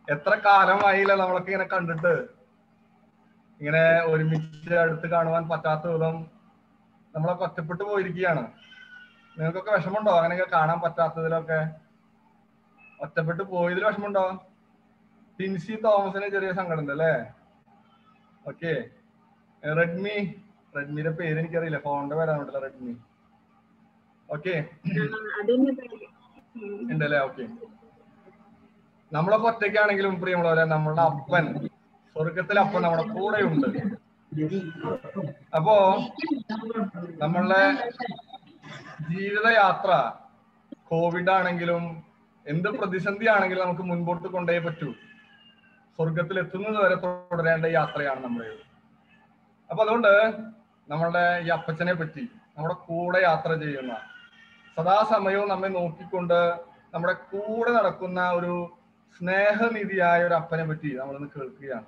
എത്ര കാലമായില്ല നമ്മളൊക്കെ ഇങ്ങനെ കണ്ടിട്ട് ഇങ്ങനെ ഒരുമിച്ച് അടുത്ത് കാണുവാൻ പറ്റാത്ത വിധം നമ്മളൊക്കെ ഒറ്റപ്പെട്ടു പോയിരിക്കുകയാണ് നിങ്ങൾക്കൊക്കെ വിഷമമുണ്ടോ അങ്ങനെയൊക്കെ കാണാൻ പറ്റാത്തതിലൊക്കെ ഒറ്റപ്പെട്ടു പോയതിൽ വിഷമമുണ്ടോ ടിൻസി തോമസിന് ചെറിയ സങ്കടം ഉണ്ട് അല്ലേ ഓക്കെ റെഡ്മി റെഡ്മിയുടെ പേര് എനിക്കറിയില്ല ഫോണിന്റെ പേരാണ് കേട്ടോ റെഡ്മി ഓക്കെ അതന്നെ പേര്. ഉം. ഉണ്ടല്ലേ ഓക്കെ നമ്മളൊക്കെ ഒറ്റയ്ക്കാണെങ്കിലും പ്രിയമുള്ളവരെ നമ്മളുടെ അപ്പൻ സ്വർഗത്തിലെ അപ്പൻ നമ്മുടെ കൂടെയുണ്ട് അപ്പോ നമ്മളുടെ ജീവിതയാത്ര കോവിഡ് ആണെങ്കിലും എന്ത് പ്രതിസന്ധി ആണെങ്കിലും നമുക്ക് മുൻപോട്ട് കൊണ്ടേ പറ്റൂ സ്വർഗത്തിൽ എത്തുന്നത് വരെ തുടരേണ്ട യാത്രയാണ് നമ്മുടെ അപ്പൊ അതുകൊണ്ട് നമ്മളുടെ ഈ അപ്പച്ചനെ പറ്റി നമ്മുടെ കൂടെ യാത്ര ചെയ്യുന്ന സദാസമയവും നമ്മെ നോക്കിക്കൊണ്ട് നമ്മുടെ കൂടെ നടക്കുന്ന ഒരു സ്നേഹനിധിയായ ഒരു അപ്പനെ പറ്റി നമ്മളിന്ന് കേൾക്കുകയാണ്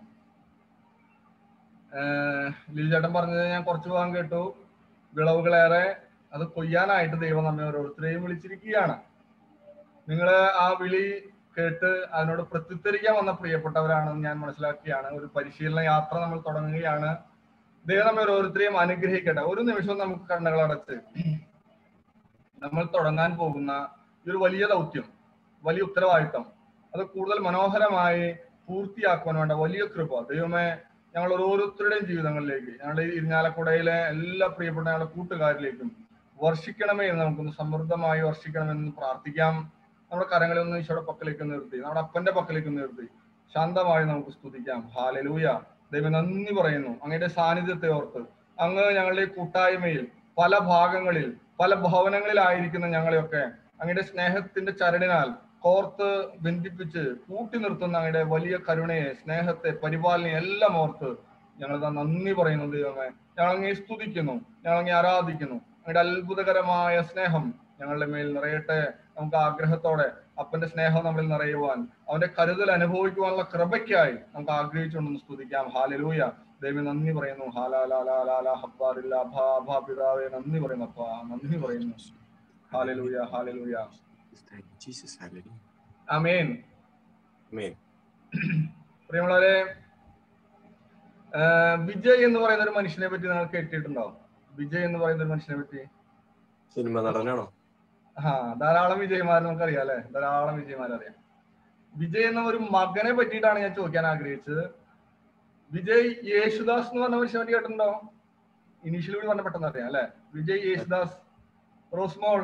ഏഹ് ലിജു ചേട്ടൻ പറഞ്ഞത് ഞാൻ കുറച്ചു ഭാഗം കേട്ടു വിളവുകളേറെ അത് കൊയ്യാനായിട്ട് ദൈവം നമ്മെ ഓരോരുത്തരെയും വിളിച്ചിരിക്കുകയാണ് നിങ്ങൾ ആ വിളി കേട്ട് അതിനോട് പ്രത്യുത്തരിക്കാൻ വന്ന പ്രിയപ്പെട്ടവരാണെന്ന് ഞാൻ മനസ്സിലാക്കുകയാണ് ഒരു പരിശീലന യാത്ര നമ്മൾ തുടങ്ങുകയാണ് ദൈവം നമ്മെ ഓരോരുത്തരെയും അനുഗ്രഹിക്കട്ടെ ഒരു നിമിഷം നമുക്ക് കണ്ണുകൾ അടച്ച് നമ്മൾ തുടങ്ങാൻ പോകുന്ന ഈ ഒരു വലിയ ദൗത്യം വലിയ ഉത്തരവാദിത്തം അത് കൂടുതൽ മനോഹരമായി പൂർത്തിയാക്കുവാൻ വേണ്ട വലിയ കൃപ ദൈവമേ ഞങ്ങൾ ഓരോരുത്തരുടെയും ജീവിതങ്ങളിലേക്ക് ഞങ്ങളുടെ ഈ ഇരിഞ്ഞാലക്കുടയിലെ എല്ലാ പ്രിയപ്പെട്ട ഞങ്ങളുടെ കൂട്ടുകാരിലേക്കും വർഷിക്കണമേ എന്ന് നമുക്കൊന്ന് സമൃദ്ധമായി വർഷിക്കണമെന്ന് പ്രാർത്ഥിക്കാം നമ്മുടെ കരങ്ങളെ ഒന്ന് ഈശോയുടെ പക്കലേക്ക് ഒന്ന് നിർത്തി നമ്മുടെ അപ്പന്റെ പക്കലേക്ക് ഒന്ന് നിർത്തി ശാന്തമായി നമുക്ക് സ്തുതിക്കാം ഹാലലൂയ ദൈവം നന്ദി പറയുന്നു അങ്ങയുടെ സാന്നിധ്യത്തെ ഓർത്ത് അങ്ങ് ഞങ്ങളുടെ ഈ കൂട്ടായ്മയിൽ പല ഭാഗങ്ങളിൽ പല ഭവനങ്ങളിലായിരിക്കുന്ന ഞങ്ങളെയൊക്കെ അങ്ങയുടെ സ്നേഹത്തിന്റെ ചരടിനാൽ കോർത്ത് ബന്ധിപ്പിച്ച് കൂട്ടി നിർത്തുന്ന അങ്ങയുടെ വലിയ കരുണയെ സ്നേഹത്തെ പരിപാലനയെ എല്ലാം ഓർത്ത് ഞങ്ങൾ നന്ദി പറയുന്നു ദൈവമേ ഞങ്ങൾ അങ്ങേ സ്തുതിക്കുന്നു ഞങ്ങൾ അങ്ങേ ആരാധിക്കുന്നു അങ്ങയുടെ അത്ഭുതകരമായ സ്നേഹം ഞങ്ങളുടെ മേൽ നിറയട്ടെ നമുക്ക് ആഗ്രഹത്തോടെ അപ്പന്റെ സ്നേഹം നമ്മളിൽ നിറയുവാൻ അവന്റെ കരുതൽ അനുഭവിക്കുവാനുള്ള കൃപയ്ക്കായി നമുക്ക് ആഗ്രഹിച്ചുകൊണ്ടൊന്ന് സ്തുതിക്കാം ഹാലലൂയ ദൈവം നന്ദി പറയുന്നു ഹാലാലാലാലാ ഹബ്ബാറില്ല അഭാ അഭാ പിതാവേ നന്ദി പറയുന്നു അപ്പാ നന്ദി പറയുന്നു hallelujah hallelujah Thank you, Jesus. Hallelujah. Amen Amen. പ്രിയമുള്ളവരെ ആ, വിജയ് എന്ന് പറയുന്ന ഒരു മനുഷ്യനെ പറ്റി നിങ്ങൾ കേട്ടിട്ടുണ്ടോ വിജയ് എന്ന് പറയുന്ന ഒരു മനുഷ്യനെ പറ്റി സിനിമ നടനാണോ ആ ധാരാളം വിജയമാരെ നമുക്കറിയാം അല്ലെ ധാരാളം വിജയമാരെ അറിയാം വിജയ് എന്ന ഒരു മകനെ പറ്റിയിട്ടാണ് ഞാൻ ചോദിക്കാൻ ആഗ്രഹിച്ചത് വിജയ് യേശുദാസ് എന്ന് പറഞ്ഞ മനുഷ്യനെ പറ്റി കേട്ടിട്ടുണ്ടോ ഇനീഷ്യൽ കൂടി പറഞ്ഞ പെട്ടെന്ന് അറിയാം അല്ലെ വിജയ് യേശുദാസ് റോസ്മോൾ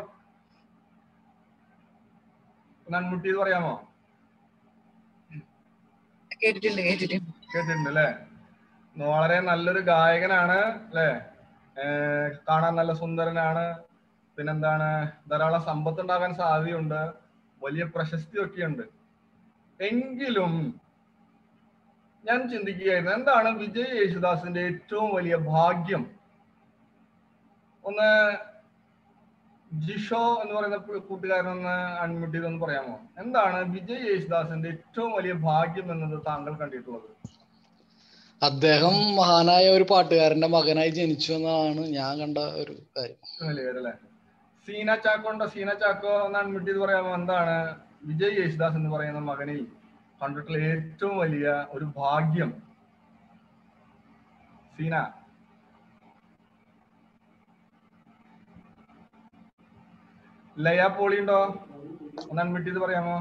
നന്മുട്ടി എന്ന് പറയാമോ കേട്ടിട്ടുണ്ട് കേട്ടിട്ടുണ്ട് കേട്ടിട്ടുണ്ട് അല്ലെ വളരെ നല്ലൊരു ഗായകനാണ് അല്ലെ കാണാൻ നല്ല സുന്ദരനാണ് പിന്നെന്താണ് ധാരാളം സമ്പത്ത് ഉണ്ടാകാൻ സാധ്യതയുണ്ട് വലിയ പ്രശസ്തിയൊക്കെ ഉണ്ട് എങ്കിലും ഞാൻ ചിന്തിക്കുകയായിരുന്നു എന്താണ് വിജയ് യേശുദാസിന്റെ ഏറ്റവും വലിയ ഭാഗ്യം ഒന്ന് ജിഷോ എന്ന് പറയുന്ന കൂ- കൂട്ടുകാരനൊന്ന് അൺമ്യൂട്ട് ചെയ്തൊന്ന് പറയാമോ എന്താണ് വിജയ് യേശുദാസിന്റെ ഏറ്റവും വലിയ ഭാഗ്യം എന്നത് താങ്കൾ കണ്ടിട്ടുള്ളത് അദ്ദേഹം മഹാനായ ഒരു പാട്ടുകാരന്റെ മകനായി ജനിച്ചു എന്നതാണ് ഞാൻ കണ്ട ഒരു കാര്യം വലിയ കാര്യം അല്ലേ സീന ചാക്കോ ഉണ്ടോ സീന ചാക്കോ ഒന്ന് അൺമ്യൂട്ട് ചെയ്ത് പറയാമോ എന്താണ് വിജയ് യേശുദാസ് എന്ന് പറയുന്ന മകനിൽ കണ്ടിട്ടുള്ള ഏറ്റവും വലിയ ഒരു ഭാഗ്യം സീന ലയ പോളി ഉണ്ടോ ഒന്ന് അൺമ്യൂട്ട് ചെയ്ത് പറയാമോ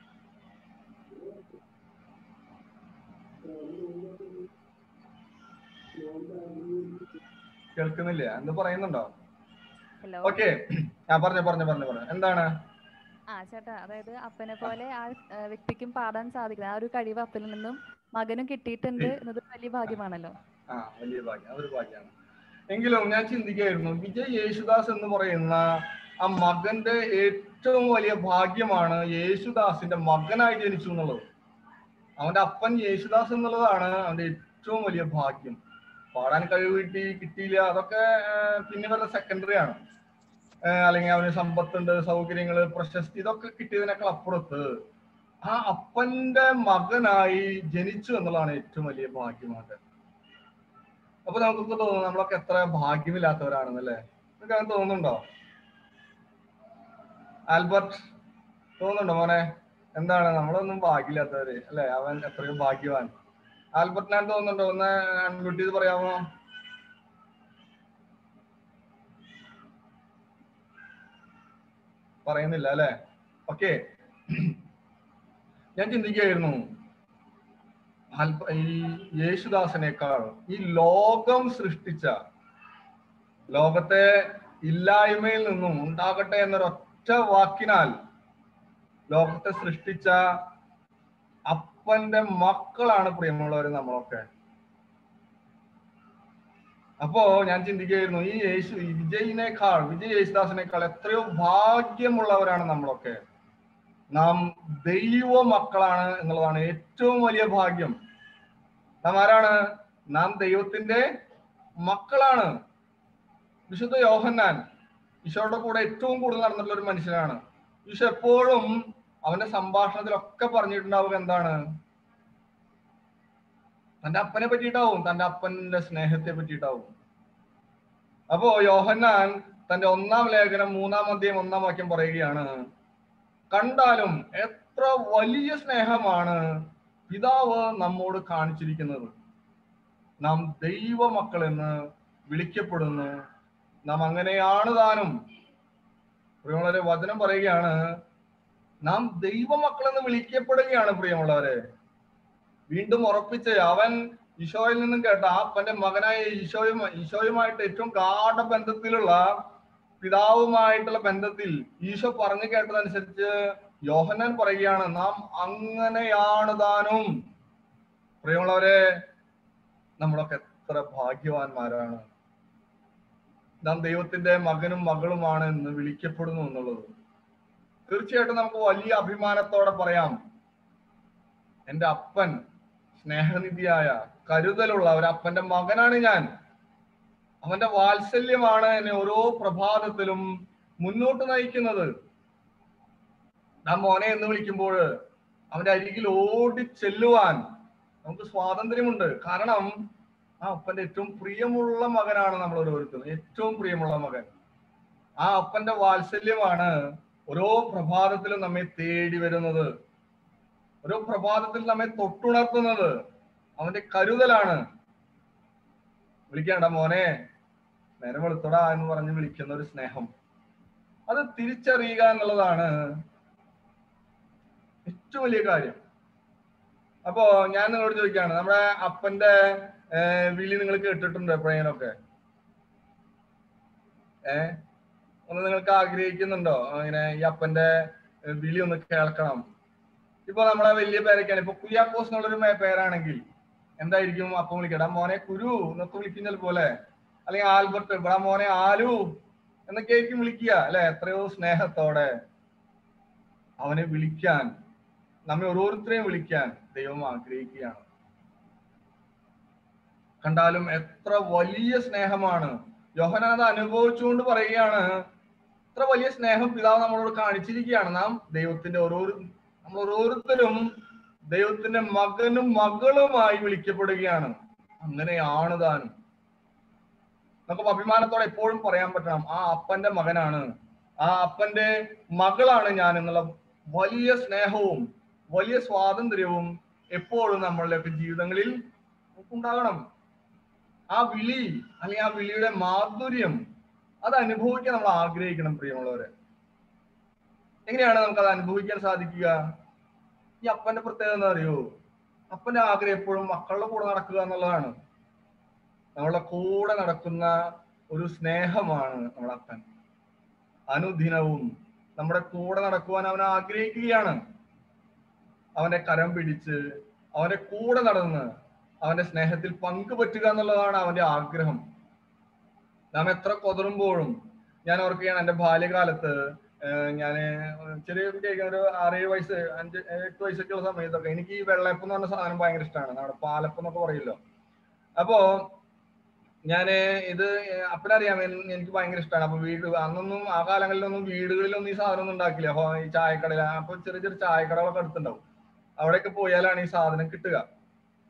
കേൾക്കുന്നില്ല എന്ത് പറയുന്നുണ്ടോ ഹലോ ഓക്കെ ആ പറഞ്ഞു പറഞ്ഞു പറഞ്ഞു പറഞ്ഞു എന്താണ് ആ ചേട്ടാ അതായത് അപ്പനെ പോലെ ആ ആ, വ്യക്തിക്കും പാടാൻ സാധിക്കുന്നത് ആ ഒരു കഴിവ് അപ്പനിൽ നിന്നും മകനും കിട്ടിയിട്ടുണ്ട് എന്നത് വലിയ ഭാഗ്യമാണല്ലോ ആ വലിയ ഭാഗ്യം അതൊരു ഭാഗ്യമാണ് എങ്കിലും ഞാൻ ചിന്തിക്കുകയായിരുന്നു വിജയ് യേശുദാസ് എന്ന് പറയുന്ന ആ മകന്റെ ഏറ്റവും വലിയ ഭാഗ്യമാണ് യേശുദാസിന്റെ മകനായി ജനിച്ചു എന്നുള്ളത് അവന്റെ അപ്പൻ യേശുദാസ് എന്നുള്ളതാണ് അവന്റെ ഏറ്റവും വലിയ ഭാഗ്യം പാടാൻ കഴിവ് കിട്ടി കിട്ടിയില്ല അതൊക്കെ ആ, പിന്നെ വരുന്ന സെക്കൻഡറി ആണ് ആ, അല്ലെങ്കിൽ അവന് സമ്പത്തുണ്ട് സൗകര്യങ്ങള് പ്രശസ്തി ഇതൊക്കെ കിട്ടിയതിനേക്കാൾ അപ്പുറത്ത് ആ അപ്പന്റെ മകനായി ജനിച്ചു എന്നുള്ളതാണ് ഏറ്റവും വലിയ ഭാഗ്യമായിട്ട് അപ്പൊ നമുക്കൊക്കെ തോന്നുന്നു നമ്മളൊക്കെ എത്ര ഭാഗ്യമില്ലാത്തവരാണെന്നല്ലേ നിങ്ങൾക്ക് അങ്ങനെ തോന്നുന്നുണ്ടോ ആൽബർട്ട് തോന്നുന്നുണ്ടോ മോനെ എന്താണ് നമ്മളൊന്നും ഭാഗ്യമില്ലാത്തവര് അല്ലെ അവൻ എത്രയോ ഭാഗ്യവാൻ ആൽബർട്ടിനാൻ തോന്നുന്നുണ്ടോ ഒന്ന് അൺമ്യൂട്ട് ചെയ്ത് പറയാമോ പറയുന്നില്ല അല്ലെ ഓക്കെ ഞാൻ ചിന്തിക്കുകയായിരുന്നു അല്പ- ഈ യേശുദാസനേക്കാൾ ഈ ലോകം സൃഷ്ടിച്ച ലോകത്തെ ഇല്ലായ്മയിൽ നിന്നും ഉണ്ടാകട്ടെ എന്നൊരൊറ്റ വാക്കിനാൽ ലോകത്തെ സൃഷ്ടിച്ച അപ്പന്റെ മക്കളാണ് പ്രിയമുള്ളവർ നമ്മളൊക്കെ അപ്പോ ഞാൻ ചിന്തിക്കുകയായിരുന്നു ഈ യേശു ഈ വിജയിനേക്കാൾ വിജയ് യേശുദാസിനേക്കാൾ എത്രയോ ഭാഗ്യമുള്ളവരാണ് നമ്മളൊക്കെ നാം ദൈവ മക്കളാണ് എന്നുള്ളതാണ് ഏറ്റവും വലിയ ഭാഗ്യം നാം ആരാണ് നാം ദൈവത്തിന്റെ മക്കളാണ് വിശുദ്ധ യോഹന്നാൻ ഈശോയുടെ കൂടെ ഏറ്റവും കൂടുതൽ നടന്നിട്ടുള്ള ഒരു മനുഷ്യനാണ് ഈശോ എപ്പോഴും അവന്റെ സംഭാഷണത്തിലൊക്കെ പറഞ്ഞിട്ടുണ്ടാവുക എന്താണ് തന്റെ അപ്പനെ പറ്റിയിട്ടാവും തന്റെ അപ്പന്റെ സ്നേഹത്തെ പറ്റിയിട്ടാവും അപ്പോ യോഹന്നാൻ തന്റെ ഒന്നാം ലേഖനം മൂന്നാം അധ്യായം ഒന്നാം വാക്യം പറയുകയാണ് കണ്ടാലും എത്ര വലിയ സ്നേഹമാണ് പിതാവ് നമ്മോട് കാണിച്ചിരിക്കുന്നത് നാം ദൈവ മക്കളെന്ന് വിളിക്കപ്പെടുന്നു നാം അങ്ങനെയാണ് താനും പ്രിയമുള്ളവരെ വചനം പറയുകയാണ് നാം ദൈവ മക്കളെന്ന് വിളിക്കപ്പെടുകയാണ് പ്രിയമുള്ളവരെ വീണ്ടും ഉറപ്പിച്ച് അവൻ ഈശോയിൽ നിന്നും കേട്ട ആ അപ്പന്റെ മകനായ ഈശോയും ഈശോയുമായിട്ട് ഏറ്റവും ഗാഠ ബന്ധത്തിലുള്ള പിതാവുമായിട്ടുള്ള ബന്ധത്തിൽ ഈശോ പറഞ്ഞു കേട്ടതനുസരിച്ച് യോഹന്നാൻ പറയുകയാണ് നാം അങ്ങനെയാണ് താനും പ്രിയമുള്ളവരെ നമ്മളൊക്കെ എത്ര ഭാഗ്യവാന്മാരാണ് നാം ദൈവത്തിന്റെ മകനും മകളുമാണ് എന്ന് വിളിക്കപ്പെടുന്നു എന്നുള്ളത് തീർച്ചയായിട്ടും നമുക്ക് വലിയ അഭിമാനത്തോടെ പറയാം എന്റെ അപ്പൻ സ്നേഹനിധിയായ കരുതലുള്ള ഒരു അപ്പന്റെ മകനാണ് ഞാൻ അവന്റെ വാത്സല്യമാണ് എന്നെ ഓരോ പ്രഭാതത്തിലും മുന്നോട്ട് നയിക്കുന്നത് നാം മോനെ എന്ന് വിളിക്കുമ്പോൾ അവന്റെ അരികിൽ ഓടി ചെല്ലുവാൻ നമുക്ക് സ്വാതന്ത്ര്യമുണ്ട് കാരണം ആ അപ്പന്റെ ഏറ്റവും പ്രിയമുള്ള മകനാണ് നമ്മൾ ഓരോരുത്തരും ഏറ്റവും പ്രിയമുള്ള മകൻ ആ അപ്പന്റെ വാത്സല്യമാണ് ഓരോ പ്രഭാതത്തിലും നമ്മെ തേടി വരുന്നത് ഓരോ പ്രഭാതത്തിൽ നമ്മെ തൊട്ടുണർത്തുന്നത് അവന്റെ കരുതലാണ് വിളിക്കണ്ട മോനെ നേരെ വെളുത്തോടാ എന്ന് പറഞ്ഞ് വിളിക്കുന്ന ഒരു സ്നേഹം അത് തിരിച്ചറിയുക എന്നുള്ളതാണ് ഏറ്റവും വലിയ കാര്യം അപ്പോ ഞാൻ നിങ്ങളോട് ചോദിക്കുകയാണ് നമ്മുടെ അപ്പന്റെ ഏർ വിളി നിങ്ങൾ കേട്ടിട്ടുണ്ടോ എപ്പോഴെങ്കിലൊക്കെ ഏ ഒന്ന് നിങ്ങൾക്ക് ആഗ്രഹിക്കുന്നുണ്ടോ ഇങ്ങനെ ഈ അപ്പന്റെ ഏർ വിളി ഒന്ന് കേൾക്കണം ഇപ്പൊ നമ്മളെ വലിയ പേരൊക്കെയാണ് ഇപ്പൊ കുര്യാക്കോസ് എന്നുള്ളൊരു മേ- പേരാണെങ്കിൽ എന്തായിരിക്കും അപ്പം വിളിക്കടാ മോനെ കുരു എന്നൊക്കെ വിളിക്കും ചിലപ്പോലെ അല്ലെങ്കിൽ ആൽബർട്ട് ഇവിടെ മോനെ ആലു എന്നൊക്കെ ആയിരിക്കും വിളിക്കുക അല്ലെ എത്രയോ സ്നേഹത്തോടെ അവനെ വിളിക്കാൻ നമ്മെ ഓരോരുത്തരെയും വിളിക്കാൻ ദൈവം ആഗ്രഹിക്കുകയാണ് കണ്ടാലും എത്ര വലിയ സ്നേഹമാണ് യോഹനാൻ അത് അനുഭവിച്ചുകൊണ്ട് പറയുകയാണ് എത്ര വലിയ സ്നേഹം പിതാവ് നമ്മളോട് കാണിച്ചിരിക്കുകയാണ് നാം ദൈവത്തിന്റെ ഓരോ നമ്മൾ ഓരോരുത്തരും ദൈവത്തിന്റെ മകനും മകളുമായി വിളിക്കപ്പെടുകയാണ് അങ്ങനെയാണ് താനും നമുക്ക് അഭിമാനത്തോടെ എപ്പോഴും പറയാൻ പറ്റണം ആ അപ്പന്റെ മകനാണ് ആ അപ്പന്റെ മകളാണ് ഞാൻ എന്നുള്ള വലിയ സ്നേഹവും വലിയ സ്വാതന്ത്ര്യവും എപ്പോഴും നമ്മളുടെയൊക്കെ ജീവിതങ്ങളിൽ ഉണ്ടാകണം ആ വിളി അല്ലെങ്കിൽ ആ വിളിയുടെ മാധുര്യം അത് അനുഭവിക്കാൻ നമ്മൾ ആഗ്രഹിക്കണം പ്രിയമുള്ളവരെ എങ്ങനെയാണ് നമുക്ക് അത് അനുഭവിക്കാൻ സാധിക്കുക ഈ അപ്പന്റെ പ്രത്യേകത എന്താ അറിയോ അപ്പന്റെ ആഗ്രഹം എപ്പോഴും മക്കളുടെ കൂടെ നടക്കുക എന്നുള്ളതാണ് നമ്മളുടെ കൂടെ നടക്കുന്ന ഒരു സ്നേഹമാണ് നമ്മുടെ അപ്പൻ അനുദിനവും നമ്മുടെ കൂടെ നടക്കുവാൻ അവൻ ആഗ്രഹിക്കുകയാണ് അവന്റെ കരം പിടിച്ച് അവന്റെ കൂടെ നടന്ന് അവന്റെ സ്നേഹത്തിൽ പങ്കുപറ്റുക എന്നുള്ളതാണ് അവന്റെ ആഗ്രഹം നാം എത്ര കൊതറുമ്പോഴും ഞാൻ ഓർക്കുകയാണ് എന്റെ ബാല്യകാലത്ത് ഞാൻ ചെറിയ കുട്ടിയൊക്കെ ഒരു ആറേഴ് വയസ്സ് അഞ്ച് എട്ട് വയസ്സൊക്കെ ഉള്ള സമയത്തൊക്കെ എനിക്ക് ഈ വെള്ളയപ്പം എന്ന് പറഞ്ഞ സാധനം ഭയങ്കര ഇഷ്ടമാണ് നമ്മുടെ പാലപ്പം എന്നൊക്കെ പറയില്ലോ അപ്പോ ഞാന് ഇത് അപ്പനറിയാം എൻ- എനിക്ക് ഭയങ്കര ഇഷ്ടമാണ് അപ്പൊ വീട് അന്നൊന്നും ആ കാലങ്ങളിലൊന്നും വീടുകളിലൊന്നും ഈ സാധനം ഒന്നും ഉണ്ടാക്കില്ല ഹോ ഈ ചായക്കടയിൽ അപ്പൊ ചെറിയ ചെറിയ ചായക്കടകളൊക്കെ അടുത്തുണ്ടാവും അവിടെയൊക്കെ പോയാലാണ് ഈ സാധനം കിട്ടുക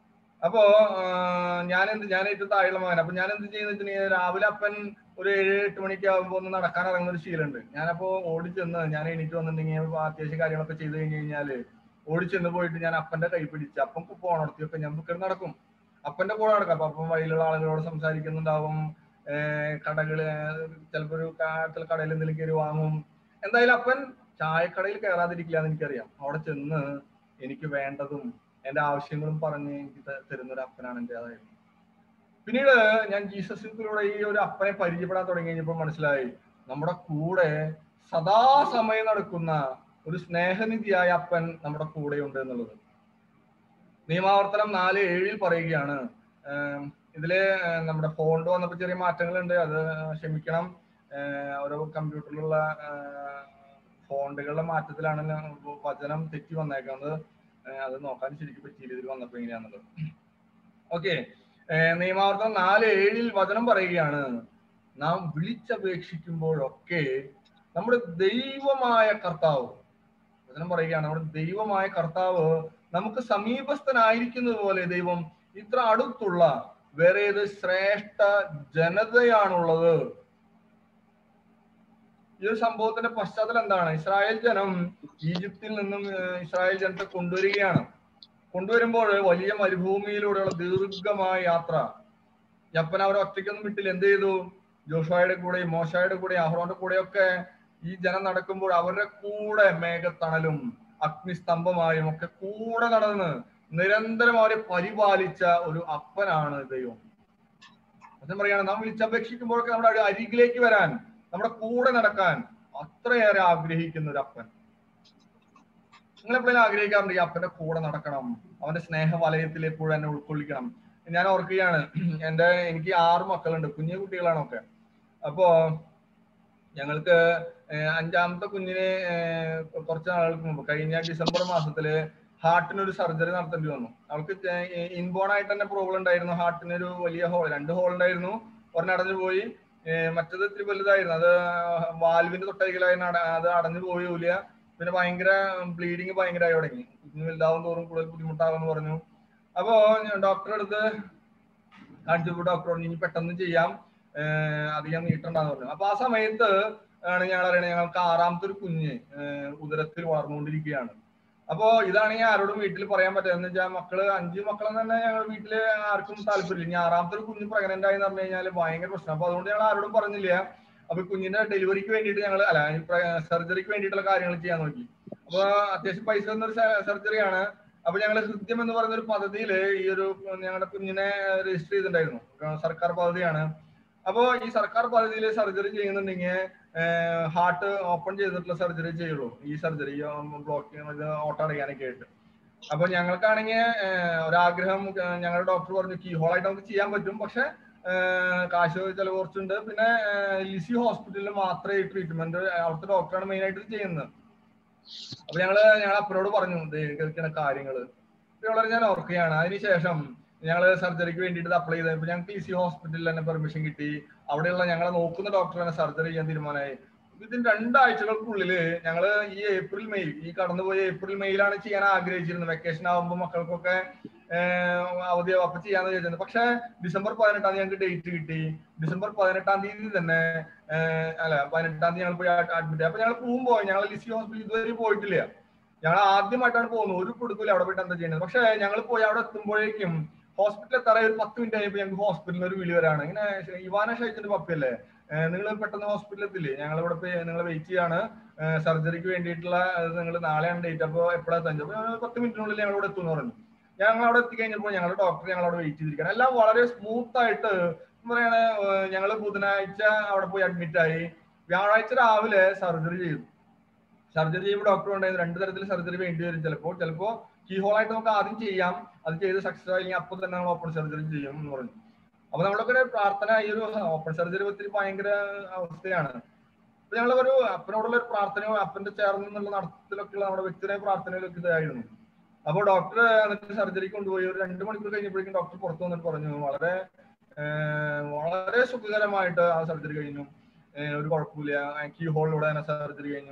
അപ്പോ ഞാൻ എന്ത് ഞാൻ ഏറ്റവും താഴെയുള്ള മകൻ അപ്പൊ ഞാൻ എന്ത് ചെയ്യുന്ന വെച്ചിട്ടുണ്ടെങ്കിൽ രാവിലെ അപ്പൻ ഒരു ഏഴ് എട്ട് മണിക്ക് ആകുമ്പോൾ ഒന്ന് നടക്കാൻ ഇറങ്ങുന്ന ഒരു ശീലമുണ്ട് ഞാനപ്പോ ഓടി ചെന്ന് ഞാൻ എണീറ്റ് വന്നിട്ടുണ്ടെങ്കിൽ അത്യാവശ്യം കാര്യങ്ങളൊക്കെ ചെയ്ത് കഴിഞ്ഞ് കഴിഞ്ഞാല് ഓടി ചെന്ന് പോയിട്ട് ഞാൻ അപ്പന്റെ കൈ പിടിച്ച് അപ്പം പോണർത്തിയൊക്കെ ഞാൻ ബുക്കിൽ നടക്കും അപ്പന്റെ കൂടെ നടക്കാം അപ്പൊ അപ്പം വഴിയിലുള്ള ആളുകളോട് സംസാരിക്കുന്നുണ്ടാവും ഏഹ് കടകള് ചിലപ്പോ ഒരു കാ- ചില കടയിൽ എന്തെങ്കിലും കയറി വാങ്ങും എന്തായാലും അപ്പൻ ചായക്കടയിൽ കയറാതിരിക്കില്ല എന്ന് എനിക്കറിയാം അവിടെ ചെന്ന് എനിക്ക് വേണ്ടതും എന്റെ ആവശ്യങ്ങളും പറഞ്ഞ് എനിക്ക് ത- തരുന്ന ഒരു അപ്പനാണ് എൻ്റെ അതായത് പിന്നീട് ഞാൻ ജീസസിലൂടെ ഈ ഒരു അപ്പനെ പരിചയപ്പെടാൻ തുടങ്ങി കഴിഞ്ഞപ്പോൾ മനസ്സിലായി നമ്മുടെ കൂടെ സദാസമയം നടക്കുന്ന ഒരു സ്നേഹനിധിയായ അപ്പൻ നമ്മുടെ കൂടെയുണ്ട് എന്നുള്ളത് നിയമാവർത്തനം നാല് ഏഴിൽ പറയുകയാണ് ഏം, ഇതില് ഏർ, നമ്മുടെ ഫോണ്ട് വന്നപ്പോൾ ചെറിയ മാറ്റങ്ങളുണ്ട് അത് ക്ഷമിക്കണം ഏർ, ഓരോ കമ്പ്യൂട്ടറിലുള്ള ഫോണ്ടുകളുടെ മാറ്റത്തിലാണ് ഞാൻ വചനം തെറ്റി വന്നേക്കുന്നത് ഏർ, അത് നോക്കാൻ ശരിക്കും പറ്റിയില്ല ഇതിൽ വന്നപ്പോ എങ്ങനെയാന്നുള്ളത് ഓക്കെ നിയമാവർത്തനം നാല് ഏഴിൽ വചനം പറയുകയാണ് നാം വിളിച്ചപേക്ഷിക്കുമ്പോഴൊക്കെ നമ്മുടെ ദൈവമായ കർത്താവ് വചനം പറയുകയാണ് നമ്മുടെ ദൈവമായ കർത്താവ് നമുക്ക് സമീപസ്ഥനായിരിക്കുന്നത് പോലെ ദൈവം ഇത്ര അടുത്തുള്ള വേറെ ഏത് ശ്രേഷ്ഠ ജനതയാണുള്ളത് ഈ ഒരു സംഭവത്തിന്റെ പശ്ചാത്തലം എന്താണ് ഇസ്രായേൽ ജനം ഈജിപ്തിൽ നിന്നും ഏർ, ഇസ്രായേൽ ജനത്തെ കൊണ്ടുവരികയാണ് കൊണ്ടുവരുമ്പോൾ വലിയ മരുഭൂമിയിലൂടെയുള്ള ദീർഘമായ യാത്ര ജപ്പൻ അവരെ ഒറ്റയ്ക്കൊന്നും വിട്ടില്ല എന്ത് ചെയ്തു ജോഷായുടെ കൂടെയും മോശായുടെ കൂടെയും അഹ്റോന്റെ കൂടെയൊക്കെ ഈ ജനം നടക്കുമ്പോൾ അവരുടെ കൂടെ മേഘത്തണലും അഗ്നിസ്തംഭമായും ഒക്കെ കൂടെ നടന്ന് നിരന്തരം അവരെ പരിപാലിച്ച ഒരു അപ്പനാണ് ദൈവം അദ്ദേഹം പറയാണ് നാം വിളിച്ചപേക്ഷിക്കുമ്പോഴൊക്കെ നമ്മുടെ ഒരു അരികിലേക്ക് വരാൻ നമ്മുടെ കൂടെ നടക്കാൻ അത്രയേറെ ആഗ്രഹിക്കുന്ന ഒരു അപ്പൻ നിങ്ങൾ എപ്പോഴും ആഗ്രഹിക്കാറുണ്ട് ഈ അപ്പന്റെ കൂടെ നടക്കണം അവന്റെ സ്നേഹ വലയത്തിൽ എപ്പോഴും എന്നെ ഉൾക്കൊള്ളിക്കണം ഞാൻ ഓർക്കുകയാണ് എന്റെ എനിക്ക് ആറ് മക്കളുണ്ട് കുഞ്ഞു കുട്ടികളാണൊക്കെ അപ്പോ ഞങ്ങൾക്ക് ഏഹ് അഞ്ചാമത്തെ കുഞ്ഞിന് ഏഹ് കുറച്ച് നാളുകൾക്ക് മുമ്പ് കഴിഞ്ഞ ഡിസംബർ മാസത്തില് ഹാർട്ടിന് ഒരു സർജറി നടത്തേണ്ടി വന്നു അവൾക്ക് ഇൻബോൺ ആയിട്ട് തന്നെ പ്രോബ്ലം ഉണ്ടായിരുന്നു ഹാർട്ടിന് ഒരു വലിയ ഹോൾ രണ്ട് ഹോൾ ഉണ്ടായിരുന്നു ഒരെണ്ണം അടഞ്ഞു പോയി ഏഹ് മറ്റത് ഇത്തിരി വലുതായിരുന്നു അത് വാൽവിന്റെ തൊട്ടരികിലായി അത് അടഞ്ഞു പോയില്ല പിന്നെ ഭയങ്കര ബ്ലീഡിങ് ഭയങ്കരമായി തുടങ്ങി കുഞ്ഞ് വലുതാവും തോറും കൂടുതൽ ബുദ്ധിമുട്ടാകുമെന്ന് പറഞ്ഞു അപ്പോ ഞാൻ ഡോക്ടറെ അടുത്ത് കാണിച്ചപ്പോൾ ഡോക്ടർ പറഞ്ഞു ഇനി പെട്ടെന്ന് ചെയ്യാം ഏഹ് അധികം നീട്ടണ്ടെന്ന് പറഞ്ഞു അപ്പൊ ആ സമയത്ത് ആണ് ഞങ്ങൾ അറിയണത് ഞങ്ങൾക്ക് ആറാമത്തെ ഒരു കുഞ്ഞ് ഏഹ് ഉദരത്തിൽ വളർന്നുകൊണ്ടിരിക്കുകയാണ് അപ്പോ ഇതാണെങ്കിൽ ആരോടും വീട്ടിൽ പറയാൻ പറ്റില്ല എന്ന് വെച്ചാൽ മക്കള് അഞ്ച് മക്കളെന്ന് തന്നെ ഞങ്ങൾ വീട്ടില് ആർക്കും താല്പര്യമില്ല ഇനി ആറാമത്തെ ഒരു കുഞ്ഞ് പ്രഗ്നന്റ് ആയി എന്ന് പറഞ്ഞു കഴിഞ്ഞാൽ ഭയങ്കര പ്രശ്നം അപ്പൊ അതുകൊണ്ട് ഞങ്ങൾ ആരോടും പറഞ്ഞില്ല അപ്പൊ ഈ കുഞ്ഞിന്റെ ഡെലിവറിക്ക് വേണ്ടിയിട്ട് ഞങ്ങൾ അല്ല സർജറിക്ക് വേണ്ടിയിട്ടുള്ള കാര്യങ്ങൾ ചെയ്യാൻ നോക്കി അപ്പൊ അത്യാവശ്യം പൈസ തന്നൊരു സർജറിയാണ് അപ്പൊ ഞങ്ങൾ ഹൃദ്യം എന്ന് പറയുന്ന ഒരു പദ്ധതിയില് ഈ ഒരു ഞങ്ങളുടെ കുഞ്ഞിനെ രജിസ്റ്റർ ചെയ്തിട്ടുണ്ടായിരുന്നു സർക്കാർ പദ്ധതിയാണ് അപ്പോ ഈ സർക്കാർ പദ്ധതിയിൽ സർജറി ചെയ്യുന്നുണ്ടെങ്കിൽ ഹാർട്ട് ഓപ്പൺ ചെയ്തിട്ടുള്ള സർജറി ചെയ്യുള്ളൂ ഈ സർജറി ബ്ലോക്ക് ഓട്ടം അടയ്ക്കാനൊക്കെ ആയിട്ട് അപ്പൊ ഞങ്ങൾക്കാണെങ്കിൽ ഒരാഗ്രഹം ഏഹ് ഞങ്ങളുടെ ഡോക്ടർ പറഞ്ഞു കീ ഹോൾ ആയിട്ട് നമുക്ക് ചെയ്യാൻ പറ്റും പക്ഷെ ഏഹ് കാശ് ചെലവ് കുറച്ചുണ്ട് പിന്നെ ഏഹ് ലിസി ഹോസ്പിറ്റലിൽ മാത്രമേ ഈ ട്രീറ്റ്മെന്റ് അവിടുത്തെ ഡോക്ടറാണ് മെയിൻ ആയിട്ട് ഇത് ചെയ്യുന്നത് അപ്പൊ ഞങ്ങള് ഞങ്ങൾ അപ്പനോട് പറഞ്ഞു കേൾക്കുന്ന കാര്യങ്ങള് ഇപ്പൊ വളരെ ഞാൻ ഓർക്കുകയാണ് അതിനുശേഷം ഞങ്ങള് സർജറിക്ക് വേണ്ടിയിട്ട് അപ്ലൈ ചെയ്തപ്പോൾ ഞങ്ങൾക്ക് ഇ സി ഹോസ്പിറ്റലിൽ തന്നെ പെർമിഷൻ കിട്ടി അവിടെയുള്ള ഞങ്ങളെ നോക്കുന്ന ഡോക്ടർ തന്നെ സർജറി ചെയ്യാൻ തീരുമാനമായി ഇതിന് രണ്ടാഴ്ചകൾക്കുള്ളില് ഞങ്ങള് ഈ ഏപ്രിൽ മെയ് ഈ കടന്നുപോയ ഏപ്രിൽ മെയ്യിലാണ് ചെയ്യാൻ ആഗ്രഹിച്ചിരുന്നത് വെക്കേഷൻ ആകുമ്പോൾ മക്കൾക്കൊക്കെ ഏഹ് അവധിയാവും അപ്പൊ ചെയ്യാന്ന് വിചാരിച്ചത് പക്ഷെ ഡിസംബർ പതിനെട്ടാം തീയതി ഞങ്ങൾക്ക് ഡേറ്റ് കിട്ടി ഡിസംബർ പതിനെട്ടാം തീയതി തന്നെ ഏഹ് അല്ല പതിനെട്ടാം തീയതി ഞങ്ങൾ പോയി അഡ്മിറ്റ് അപ്പൊ ഞങ്ങൾ പോകുമ്പോൾ ഞങ്ങൾ ലിസി ഹോസ്പിറ്റൽ ഇതുവരെ പോയിട്ടില്ല ഞങ്ങൾ ആദ്യമായിട്ടാണ് പോകുന്നത് ഒരു കൊടുക്കില്ല അവിടെ പോയിട്ട് എന്താ ചെയ്യുന്നത് പക്ഷെ ഞങ്ങൾ പോയി അവിടെ എത്തുമ്പോഴേക്കും ഹോസ്പിറ്റലിൽ എത്താറ ഒരു പത്ത് മിനിറ്റ് കഴിയുമ്പോൾ ഞങ്ങൾക്ക് ഹോസ്പിറ്റലിൽ ഒരു വിളി വരാണ് ഇങ്ങനെ ഇവാന ഷൈജിന്റെ പപ്പിയല്ലേ നിങ്ങൾ പെട്ടെന്ന് ഹോസ്പിറ്റലിൽ എത്തില്ലേ ഞങ്ങൾ ഇവിടെ പോയി നിങ്ങൾ വെയിറ്റ് ചെയ്യാണ് സർജറിക്ക് വേണ്ടിയിട്ടുള്ള നിങ്ങൾ നാളെയാണ് ഡേറ്റ് അപ്പോൾ എപ്പോഴാണ് തഞ്ച് അപ്പോൾ ഞങ്ങൾ പത്ത് മിനിറ്റിനുള്ളിൽ ഞങ്ങൾ ഇവിടെ എത്തുമെന്ന് പറഞ്ഞു ഞങ്ങൾ അവിടെ എത്തിക്കഴിഞ്ഞപ്പോൾ ഞങ്ങളുടെ ഡോക്ടർ ഞങ്ങൾ അവിടെ വെയിറ്റ് ചെയ്തിരിക്കുകയാണ് എല്ലാം വളരെ സ്മൂത്ത് ആയിട്ട് പറയണ ഞങ്ങൾ ബുധനാഴ്ച അവിടെ പോയി അഡ്മിറ്റ് ആയി വ്യാഴാഴ്ച രാവിലെ സർജറി ചെയ്തു സർജറി ചെയ്യുമ്പോൾ ഡോക്ടർ ഉണ്ടായിരുന്നു രണ്ട് തരത്തിൽ സർജറി വേണ്ടി വരും ചിലപ്പോൾ ചിലപ്പോൾ കീ ഹോൾ ആയിട്ട് നമുക്ക് ആദ്യം ചെയ്യാം അത് ചെയ്ത് സക്സസ് ആയി അപ്പോൾ തന്നെ നമ്മൾ ഓപ്പൺ സർജറി ചെയ്യും എന്ന് പറഞ്ഞു അപ്പൊ നമ്മളൊക്കെ ഒരു പ്രാർത്ഥന ഈ ഒരു ഓപ്പൺ സർജറി ഒത്തിരി ഭയങ്കര അവസ്ഥയാണ് അപ്പൊ ഞങ്ങൾ ഒരു അപ്പനോടുള്ള ഒരു പ്രാർത്ഥനയോ അപ്പന്റെ ചേർന്ന് നിന്നുള്ള നടത്തിലൊക്കെയുള്ള നമ്മുടെ വ്യക്തിപരമായ പ്രാർത്ഥനയിലൊക്കെ ഇതായിരുന്നു അപ്പോൾ ഡോക്ടർ എന്നിട്ട് സർജറിക്ക് കൊണ്ടുപോയി ഒരു രണ്ട് മണിക്കൂർ കഴിഞ്ഞപ്പോഴേക്കും ഡോക്ടർ പുറത്തു വന്നിട്ട് പറഞ്ഞു വളരെ വളരെ സുഖകരമായിട്ട് ആ സർജറി കഴിഞ്ഞു ഒരു കുഴപ്പമില്ല കീ ഹോളിലൂടെ തന്നെ സർജറി കഴിഞ്ഞു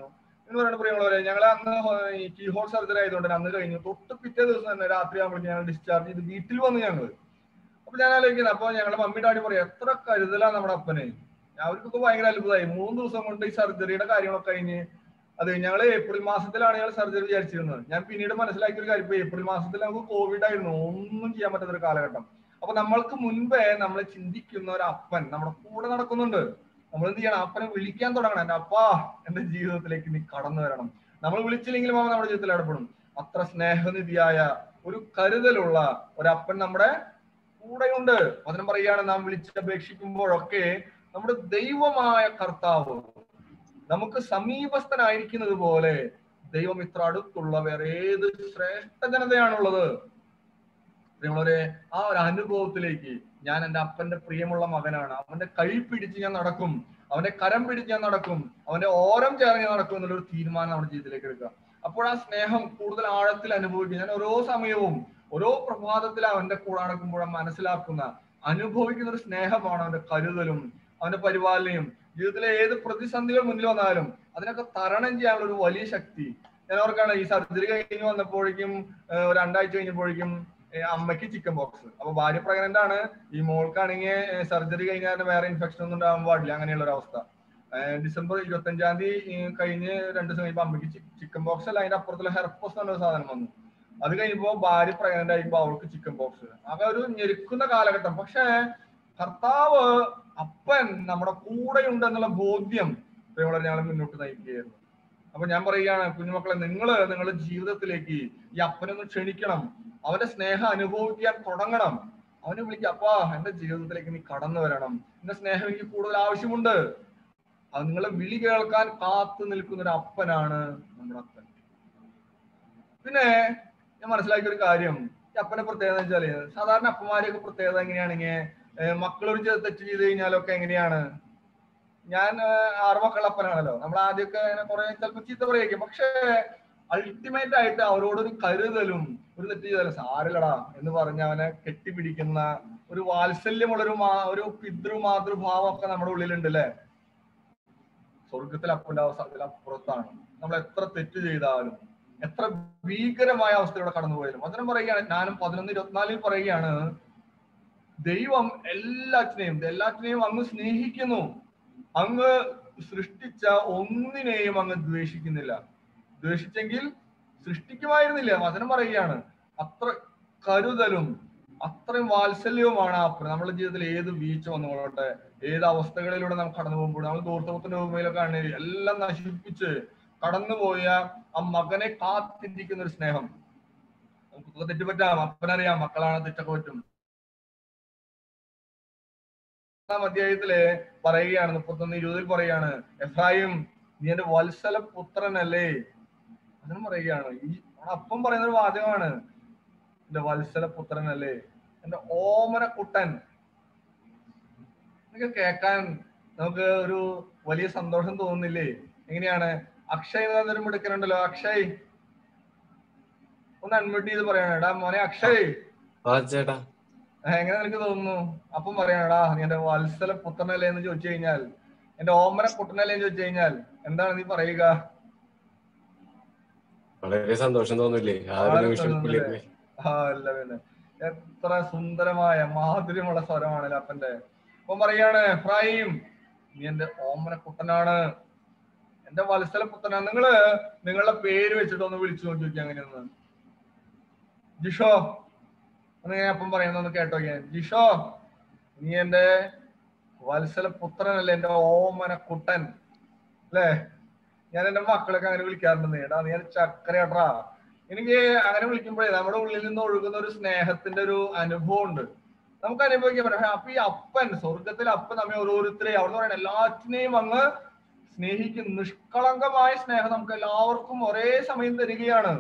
എന്ന് പറയുന്ന പ്രിയമുള്ളവരെ ഞങ്ങൾ അന്ന് ഈ കീ ഹോൾ സർജറി ആയതുകൊണ്ട് തന്നെ അന്ന് കഴിഞ്ഞു തൊട്ട് പിറ്റേ ദിവസം തന്നെ രാത്രി ആകുമ്പോൾ ഞങ്ങൾ ഡിസ്ചാർജ് ചെയ്ത് വീട്ടിൽ വന്നു ഞങ്ങൾ അപ്പൊ ഞാൻ ആലോചിക്കുന്നത് അപ്പൊ ഞങ്ങളുടെ മമ്മി ഡാഡി പറയും എത്ര കരുതലാ നമ്മുടെ അപ്പന് അവർക്കൊക്കെ ഭയങ്കര അത്ഭുതമായി മൂന്ന് ദിവസം കൊണ്ട് ഈ സർജറിയുടെ കാര്യങ്ങളൊക്കെ കഴിഞ്ഞ് അത് ഞങ്ങൾ ഏപ്രിൽ മാസത്തിലാണ് ഞങ്ങൾ സർജറി വിചാരിച്ചിരുന്നത് ഞാൻ പിന്നീട് മനസ്സിലാക്കിയ ഒരു കാര്യം ഇപ്പൊ ഏപ്രിൽ മാസത്തിൽ നമുക്ക് കോവിഡ് ആയിരുന്നു ഒന്നും ചെയ്യാൻ പറ്റാത്ത ഒരു കാലഘട്ടം അപ്പൊ നമ്മൾക്ക് മുൻപേ നമ്മൾ ചിന്തിക്കുന്ന ഒരു അപ്പൻ നമ്മുടെ കൂടെ നടക്കുന്നുണ്ട് നമ്മൾ എന്ത് ചെയ്യണം അപ്പനെ വിളിക്കാൻ തുടങ്ങണം എന്റെ അപ്പാ എന്റെ ജീവിതത്തിലേക്ക് നീ കടന്നു വരണം നമ്മൾ വിളിച്ചില്ലെങ്കിലും അവൻ നമ്മുടെ ജീവിതത്തിൽ ഇടപെടും അത്ര സ്നേഹനിധിയായ ഒരു കരുതലുള്ള ഒരു അപ്പൻ നമ്മുടെ കൂടെയുണ്ട് അതിനും പറയുകയാണ് നാം വിളിച്ചപേക്ഷിക്കുമ്പോഴൊക്കെ നമ്മുടെ ദൈവമായ കർത്താവ് നമുക്ക് സമീപസ്ഥനായിരിക്കുന്നത് പോലെ ദൈവം ഇത്ര അടുത്തുള്ള വേറെ ഏത് ശ്രേഷ്ഠ ജനതയാണുള്ളത് പ്രിയമുള്ളവരെ ആ ഒരു അനുഭവത്തിലേക്ക് ഞാൻ എൻ്റെ അപ്പന്റെ പ്രിയമുള്ള മകനാണ് അവന്റെ കൈ പിടിച്ച് ഞാൻ നടക്കും അവന്റെ കരം പിടിച്ച് ഞാൻ നടക്കും അവന്റെ ഓരം ചേർന്ന് ഞാൻ നടക്കും എന്നുള്ളൊരു തീരുമാനം നമ്മുടെ ജീവിതത്തിലേക്ക് എടുക്കുക അപ്പോൾ ആ സ്നേഹം കൂടുതൽ ആഴത്തിൽ അനുഭവിക്കും ഞാൻ ഓരോ സമയവും ഓരോ പ്രഭാതത്തിൽ അവന്റെ കൂടെ നടക്കുമ്പോൾ മനസ്സിലാക്കുന്ന അനുഭവിക്കുന്ന ഒരു സ്നേഹമാണ് അവന്റെ കരുതലും അവന്റെ പരിപാലനയും ജീവിതത്തിലെ ഏത് പ്രതിസന്ധികൾ മുന്നിൽ വന്നാലും അതിനൊക്കെ തരണം ചെയ്യാനുള്ള ഒരു വലിയ ശക്തി ഞാൻ ഓർക്കാണ് ഈ സർജറി കഴിഞ്ഞ് വന്നപ്പോഴേക്കും ഏഹ് ഒരു രണ്ടാഴ്ച കഴിഞ്ഞപ്പോഴേക്കും ഏഹ് അമ്മയ്ക്ക് ചിക്കൻ ബോക്സ് അപ്പൊ ഭാര്യ പ്രഗ്നന്റ് ആണ് ഈ മോൾക്കാണെങ്കിൽ സർജറി കഴിഞ്ഞാൽ വേറെ ഇൻഫെക്ഷൻ ഒന്നും ഉണ്ടാകാൻ പാടില്ല അങ്ങനെയുള്ള ഒരു അവസ്ഥ ഏഹ് ഡിസംബർ ഇരുപത്തി അഞ്ചാം തീയതി കഴിഞ്ഞ് രണ്ട് ദിവസം കഴിയുമ്പോൾ അമ്മയ്ക്ക് ചിക്കൻ ബോക്സ് അല്ല അതിന്റെ അപ്പുറത്തുള്ള ഹെർപ്പോസ് എന്ന സാധനം വന്നു അത് കഴിയുമ്പോ ഭാര്യ പ്രഗ്നന്റ് ആയിപ്പോ അവൾക്ക് ചിക്കൻ ബോക്സ് ആകെ ഒരു ഞെരുക്കുന്ന കാലഘട്ടം പക്ഷേ കർത്താവ് അപ്പൻ നമ്മുടെ കൂടെയുണ്ട് എന്നുള്ള ബോധ്യം പ്രിയമുള്ളവരെ ഞങ്ങൾ മുന്നോട്ട് നയിക്കുകയായിരുന്നു അപ്പൊ ഞാൻ പറയുകയാണ് കുഞ്ഞുമക്കളെ നിങ്ങൾ നിങ്ങളുടെ ജീവിതത്തിലേക്ക് ഈ അപ്പനൊന്ന് ക്ഷണിക്കണം അവന്റെ സ്നേഹം അനുഭവിക്കാൻ തുടങ്ങണം അവനെ വിളിക്കുക അപ്പാ എന്റെ ജീവിതത്തിലേക്ക് നീ കടന്നു വരണം എന്റെ സ്നേഹം എനിക്ക് കൂടുതൽ ആവശ്യമുണ്ട് അത് നിങ്ങളെ വിളി കേൾക്കാൻ കാത്തു നിൽക്കുന്ന ഒരു അപ്പനാണ് നമ്മുടെ അപ്പൻ പിന്നെ ഞാൻ മനസ്സിലാക്കിയ ഒരു കാര്യം ഈ അപ്പനെ പ്രത്യേകത എന്ന് വെച്ചാല് സാധാരണ അപ്പന്മാരെയൊക്കെ പ്രത്യേകത എങ്ങനെയാണെങ്കിൽ മക്കളൊരു ചെറിയ തെറ്റ് ചെയ്ത് കഴിഞ്ഞാലൊക്കെ എങ്ങനെയാണ് ഞാൻ ഏഹ്, ആറ് മക്കളുടെ അപ്പനാണല്ലോ നമ്മൾ ആദ്യമൊക്കെ ഇങ്ങനെ കുറെ ചിലപ്പോൾ ചീത്ത പറയുകയും പക്ഷേ അൾട്ടിമേറ്റ് ആയിട്ട് അവരോടൊരു കരുതലും ഒരു തെറ്റ് ചെയ്താലും സാരില്ലടാ എന്ന് പറഞ്ഞ് അവനെ കെട്ടിപ്പിടിക്കുന്ന ഒരു വാത്സല്യമുള്ളൊരു മാ ഒരു പിതൃ മാതൃഭാവം ഒക്കെ നമ്മുടെ ഉള്ളിലുണ്ട് അല്ലേ സ്വർഗത്തിൽ അപ്പന്റെ അവസ്ഥയിൽ അപ്പുറത്താണ് നമ്മൾ എത്ര തെറ്റ് ചെയ്താലും എത്ര ഭീകരമായ അവസ്ഥയിലൂടെ കടന്നുപോയാലും അതിനും പറയുകയാണ് ഞാനും പതിനൊന്ന് ഇരുപത്തിനാലിൽ പറയുകയാണ് ദൈവം എല്ലാറ്റിനെയും എല്ലാറ്റിനെയും അങ്ങ് സ്നേഹിക്കുന്നു അങ്ങ് സൃഷ്ടിച്ച ഒന്നിനെയും അങ്ങ് ദ്വേഷിക്കുന്നില്ല ദ്വേഷിച്ചെങ്കിൽ സൃഷ്ടിക്കുമായിരുന്നില്ല വചനം പറയുകയാണ് അത്ര കരുതലും അത്രയും വാത്സല്യവുമാണ് ആ പ്ര- നമ്മുടെ ജീവിതത്തിൽ ഏത് വീഴ്ച വന്നുകൊള്ളട്ടെ ഏത് അവസ്ഥകളിലൂടെ നാം കടന്നു പോകുമ്പോൾ നമ്മൾ ദൂർത്തത്തിന്റെ ഭൂമിയിലൊക്കെ ആണ് എല്ലാം നശിപ്പിച്ച് കടന്നുപോയ ആ മകനെ കാത്തിരിക്കുന്ന ഒരു സ്നേഹം നമുക്ക് തെറ്റുപറ്റാം അപ്പനറിയാം മക്കളാണ് തെറ്റൊക്കെ പറ്റും ഒന്നാം അധ്യായത്തില് പറയുകയാണ് മുപ്പത്തൊന്ന് ഇരുപതിൽ പറയുകയാണ് എഫ്രായിം നീ എന്റെ വത്സല പുത്രനല്ലേ അതിനും പറയുകയാണ് ഈ അപ്പം പറയുന്ന ഒരു വാചകമാണ് എന്റെ വത്സല പുത്രനല്ലേ എന്റെ ഓമന കുട്ടൻ ഇതൊക്കെ കേൾക്കാൻ നമുക്ക് ഒരു വലിയ സന്തോഷം തോന്നുന്നില്ലേ എങ്ങനെയാണ് അക്ഷയ് എന്ന് പറഞ്ഞൊരു മിടുക്കനുണ്ടല്ലോ അക്ഷയ് ഒന്ന് അൺമ്യൂട്ട് ചെയ്ത് പറയണം എടാ മോനെ അക്ഷയ് ആ ചേട്ടാ ആ, എങ്ങനെ നിനക്ക് തോന്നുന്നു അപ്പം പറയണടാ നീ എന്റെ വത്സല പുത്രനല്ലേ എന്ന് ചോദിച്ചു കഴിഞ്ഞാൽ എന്റെ ഓമന കുട്ടനല്ലേ എന്ന് ചോദിച്ചു കഴിഞ്ഞാൽ എന്താണ് നീ പറയുക വളരെ സന്തോഷം തോന്നില്ലേ ആ ഒരു വളരെ നിമിഷം സന്തോഷം പുള്ളിക്ക് ആ അല്ല പിന്നെ എത്ര സുന്ദരമായ മാധുര്യമുള്ള സ്വരമാണ് അപ്പന്റെ അപ്പം പറയാണ് എഫ്രായിം നീ എന്റെ ഓമന കുട്ടനാണ് എന്റെ വത്സല പുത്രനാണ് നിങ്ങള് നിങ്ങളുടെ പേര് വെച്ചിട്ട് ഒന്ന് വിളിച്ചു നോക്കി നോക്കി അങ്ങനെയൊന്ന് ജിഷോ ഒന്ന് ഞാൻ അപ്പം പറയുന്നൊന്ന് കേട്ടോ ഞാൻ ജിഷോ നീ എന്റെ വത്സല പുത്രനല്ലേ എന്റെ ഓമന കുട്ടൻ അല്ലേ ഞാൻ എന്റെ മക്കളൊക്കെ അങ്ങനെ വിളിക്കാറുണ്ട് എടാ നീ എന്റെ ചക്കരയാട്ടാ എനിക്ക് അങ്ങനെ വിളിക്കുമ്പോഴേ നമ്മുടെ ഉള്ളിൽ നിന്ന് ഒഴുകുന്ന ഒരു സ്നേഹത്തിന്റെ ഒരു അനുഭവം ഉണ്ട് നമുക്ക് അനുഭവിക്കാൻ പറ്റും അപ്പൊ ഈ അപ്പൻ സ്വർഗത്തിലെ അപ്പൻ നമ്മെ ഓരോരുത്തരെയും അവിടെ പറയുന്നത് എല്ലാറ്റിനെയും അങ്ങ് സ്നേഹിക്കും നിഷ്കളങ്കമായ സ്നേഹം നമുക്ക് എല്ലാവർക്കും ഒരേ സമയം തരികയാണ്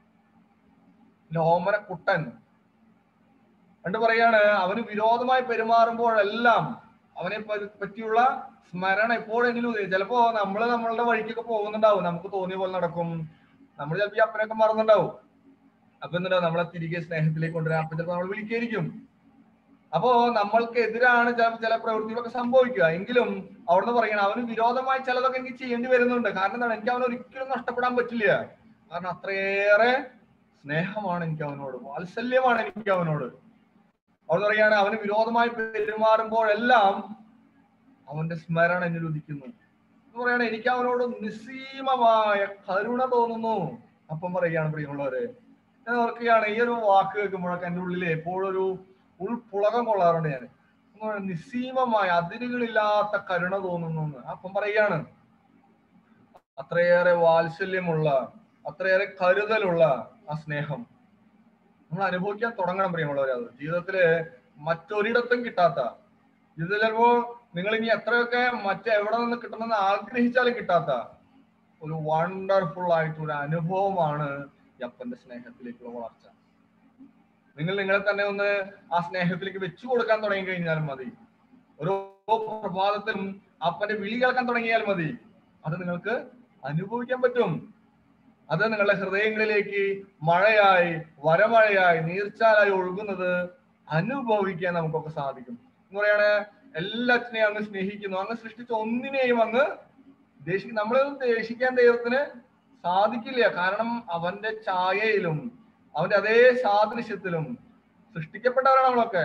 ലോമന കുട്ടൻ കണ്ടു പറയാണ് അവന് വിരോധമായി പെരുമാറുമ്പോഴെല്ലാം അവനെ പ- പറ്റിയുള്ള സ്മരണ എപ്പോഴെങ്കിലും ഉദയം- ചിലപ്പോ നമ്മള് നമ്മളുടെ വഴിക്കൊക്കെ പോകുന്നുണ്ടാവും നമുക്ക് തോന്നിയ പോലെ നടക്കും നമ്മൾ ചിലപ്പോ ഈ അപ്പനൊക്കെ മറന്നുണ്ടാവും അപ്പൊ എന്താ നമ്മളെ തിരികെ സ്നേഹത്തിലേക്ക് കൊണ്ടുവരാൻ അപ്പൊ ചിലപ്പോ നമ്മൾ വിളിക്കായിരിക്കും അപ്പോ നമ്മൾക്ക് എതിരാണ് ചില ചില പ്രവൃത്തികളൊക്കെ സംഭവിക്കുക എങ്കിലും അവിടുന്ന് പറയണം അവന് വിരോധമായി ചിലതൊക്കെ എനിക്ക് ചെയ്യേണ്ടി വരുന്നുണ്ട് കാരണം എന്താണ് എനിക്ക് അവനെ ഒരിക്കലും നഷ്ടപ്പെടാൻ പറ്റില്ല കാരണം അത്രയേറെ സ്നേഹമാണ് എനിക്ക് അവനോട് വാത്സല്യമാണ് എനിക്ക് അവനോട് അവിടെ പറയാണ് അവന് വിരോധമായി പെരുമാറുമ്പോഴെല്ലാം അവന്റെ സ്മരണ എന്നിൽ ഉദിക്കുന്നു എന്ന് പറയാണ് എനിക്ക് അവനോട് നിസ്സീമമായ കരുണ തോന്നുന്നു അപ്പം പറയുകയാണ് പ്രിയമുള്ളവരെ ഞാൻ ഓർക്കുകയാണ് ഈ ഒരു വാക്ക് കേൾക്കുമ്പോഴൊക്കെ എൻ്റെ ഉള്ളിൽ എപ്പോഴും ഒരു ഉൾപ്പുളകം കൊള്ളാറുണ്ട് ഞാൻ എന്ന് പറയുന്നത് നിസ്സീമമായ അതിരുകളില്ലാത്ത കരുണ തോന്നുന്നു എന്ന് അപ്പം പറയുകയാണ് അത്രയേറെ വാത്സല്യമുള്ള അത്രയേറെ കരുതലുള്ള ആ സ്നേഹം നമ്മൾ അനുഭവിക്കാൻ തുടങ്ങണം പ്രിയമുള്ളവരെ അത് ജീവിതത്തില് മറ്റൊരിടത്തും കിട്ടാത്ത ജീവിതത്തിൽ ചിലപ്പോ നിങ്ങൾ ഇനി എത്രയൊക്കെ മറ്റെവിടെ നിന്ന് കിട്ടണമെന്ന് ആഗ്രഹിച്ചാലും കിട്ടാത്ത ഒരു വണ്ടർഫുൾ ആയിട്ടുള്ള അനുഭവമാണ് ഈ അപ്പന്റെ സ്നേഹത്തിലേക്കുള്ള വളർച്ച നിങ്ങൾ നിങ്ങളെ തന്നെ ഒന്ന് ആ സ്നേഹത്തിലേക്ക് വെച്ചു കൊടുക്കാൻ തുടങ്ങി കഴിഞ്ഞാലും മതി ഓരോ പ്രഭാതത്തിലും അപ്പന്റെ വിളി കേൾക്കാൻ തുടങ്ങിയാൽ മതി അത് നിങ്ങൾക്ക് അനുഭവിക്കാൻ പറ്റും അത് നിങ്ങളുടെ ഹൃദയങ്ങളിലേക്ക് മഴയായി വരമഴയായി നീർച്ചാലായി ഒഴുകുന്നത് അനുഭവിക്കാൻ നമുക്കൊക്കെ സാധിക്കും എന്ന് പറയാണ് എല്ലാറ്റിനെയും അങ്ങ് സ്നേഹിക്കുന്നു അങ്ങ് സൃഷ്ടിച്ച ഒന്നിനെയും അങ്ങ് ദേഷിക്കും നമ്മളൊന്നും ദേഷിക്കാൻ ദൈവത്തിന് സാധിക്കില്ല കാരണം അവന്റെ ഛായയിലും അവന്റെ അതേ സാദൃശ്യത്തിലും സൃഷ്ടിക്കപ്പെട്ടവരാണ് നമ്മളൊക്കെ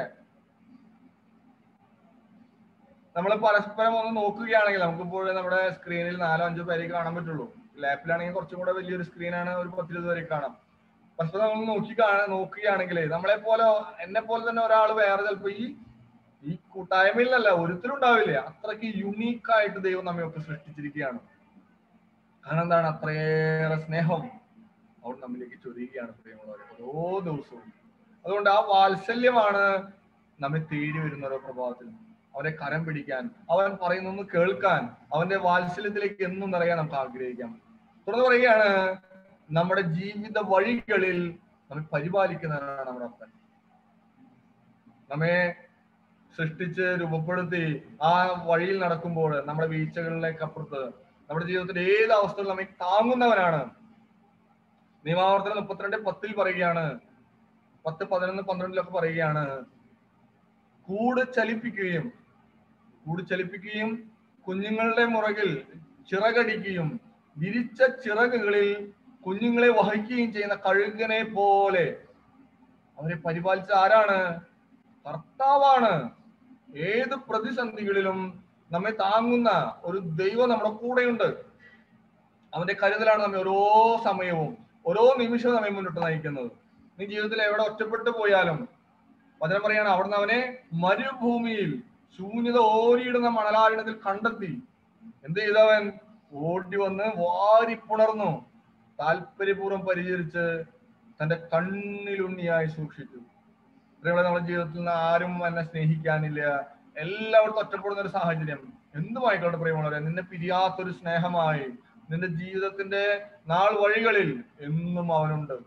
നമ്മൾ പരസ്പരം ഒന്ന് നോക്കുകയാണെങ്കിൽ നമുക്കിപ്പോൾ നമ്മുടെ സ്ക്രീനിൽ നാലോ അഞ്ചോ പേരെ കാണാൻ പറ്റുള്ളൂ ലാപ്പിലാണെങ്കിൽ കുറച്ചും കൂടെ വലിയൊരു സ്ക്രീനാണ് ഒരു പത്തിരുപത് പേരെ കാണാം പരസ്പരം നമ്മൾ നോക്കി കാണാ നോക്കുകയാണെങ്കിൽ നമ്മളെ പോലെ എന്നെ പോലെ തന്നെ ഒരാൾ വേറെ ചിലപ്പോ ഈ ഈ കൂട്ടായ്മയിലല്ല ഒരിക്കലും ഉണ്ടാവില്ല അത്രയ്ക്ക് യുണീക്ക് ആയിട്ട് ദൈവം നമ്മയൊക്കെ സൃഷ്ടിച്ചിരിക്കുകയാണ് കാരണം എന്താണ് അത്രയേറെ സ്നേഹം അവിടെ നമ്മിലേക്ക് ചൊരിയുകയാണ് പ്രിയമുള്ളവർ ഓരോ ദിവസവും അതുകൊണ്ട് ആ വാത്സല്യമാണ് നമ്മെ തേടി വരുന്ന ഓരോ പ്രഭാതത്തിൽ അവനെ കരം പിടിക്കാൻ അവൻ പറയുന്നൊന്ന് കേൾക്കാൻ അവന്റെ വാത്സല്യത്തിലേക്ക് എന്നും നിറയാൻ നമുക്ക് ആഗ്രഹിക്കാം തുടർന്ന് പറയുകയാണ് നമ്മുടെ ജീവിത വഴികളിൽ നമ്മെ പരിപാലിക്കുന്നവരാണ് നമ്മുടെ അപ്പൻ നമ്മെ സൃഷ്ടിച്ച് രൂപപ്പെടുത്തി ആ വഴിയിൽ നടക്കുമ്പോൾ നമ്മുടെ വീഴ്ചകളിലേക്ക് അപ്പുറത്ത് നമ്മുടെ ജീവിതത്തിന്റെ ഏത് അവസ്ഥയിലും നമ്മെ താങ്ങുന്നവനാണ് നിയമാവർത്തനം മുപ്പത്തിരണ്ട് പത്തിൽ പറയുകയാണ് പത്ത് പതിനൊന്ന് പന്ത്രണ്ടിലൊക്കെ പറയുകയാണ് കൂട് ചലിപ്പിക്കുകയും കൂട് ചലിപ്പിക്കുകയും കുഞ്ഞുങ്ങളുടെ മുറകിൽ ചിറകടിക്കുകയും വിരിച്ച ചിറകുകളിൽ കുഞ്ഞുങ്ങളെ വഹിക്കുകയും ചെയ്യുന്ന കഴുകനെ പോലെ അവരെ പരിപാലിച്ച ആരാണ് കർത്താവാണ് ഏത് പ്രതിസന്ധികളിലും നമ്മെ താങ്ങുന്ന ഒരു ദൈവം നമ്മുടെ കൂടെയുണ്ട് അവന്റെ കരുതലാണ് നമ്മെ ഓരോ സമയവും ഓരോ നിമിഷവും നമ്മെ മുന്നോട്ട് നയിക്കുന്നത് നീ ജീവിതത്തിൽ എവിടെ ഒറ്റപ്പെട്ടു പോയാലും വചനം പറയാണ് അവിടുന്ന് അവനെ മരുഭൂമിയിൽ ശൂന്യത ഓരിയിടുന്ന മണലാരണത്തിൽ കണ്ടെത്തി എന്ത് ചെയ്തവൻ ഓടി വന്ന് വാരിപ്പുണർന്നു താല്പര്യപൂർവ്വം പരിചരിച്ച് തന്റെ കണ്ണിലുണ്ണിയായി സൂക്ഷിച്ചു ഇതേപോലെ നമ്മുടെ ജീവിതത്തിൽ നിന്ന് ആരും എന്നെ സ്നേഹിക്കാനില്ല എല്ലായിടത്തും ഒറ്റപ്പെടുന്ന ഒരു സാഹചര്യം എന്തുമായിക്കോട്ടെ പ്രിയമുള്ളവരെ നിന്നെ പിരിയാത്തൊരു സ്നേഹമായി നിന്റെ ജീവിതത്തിന്റെ നാൾ വഴികളിൽ എന്നും അവനുണ്ട്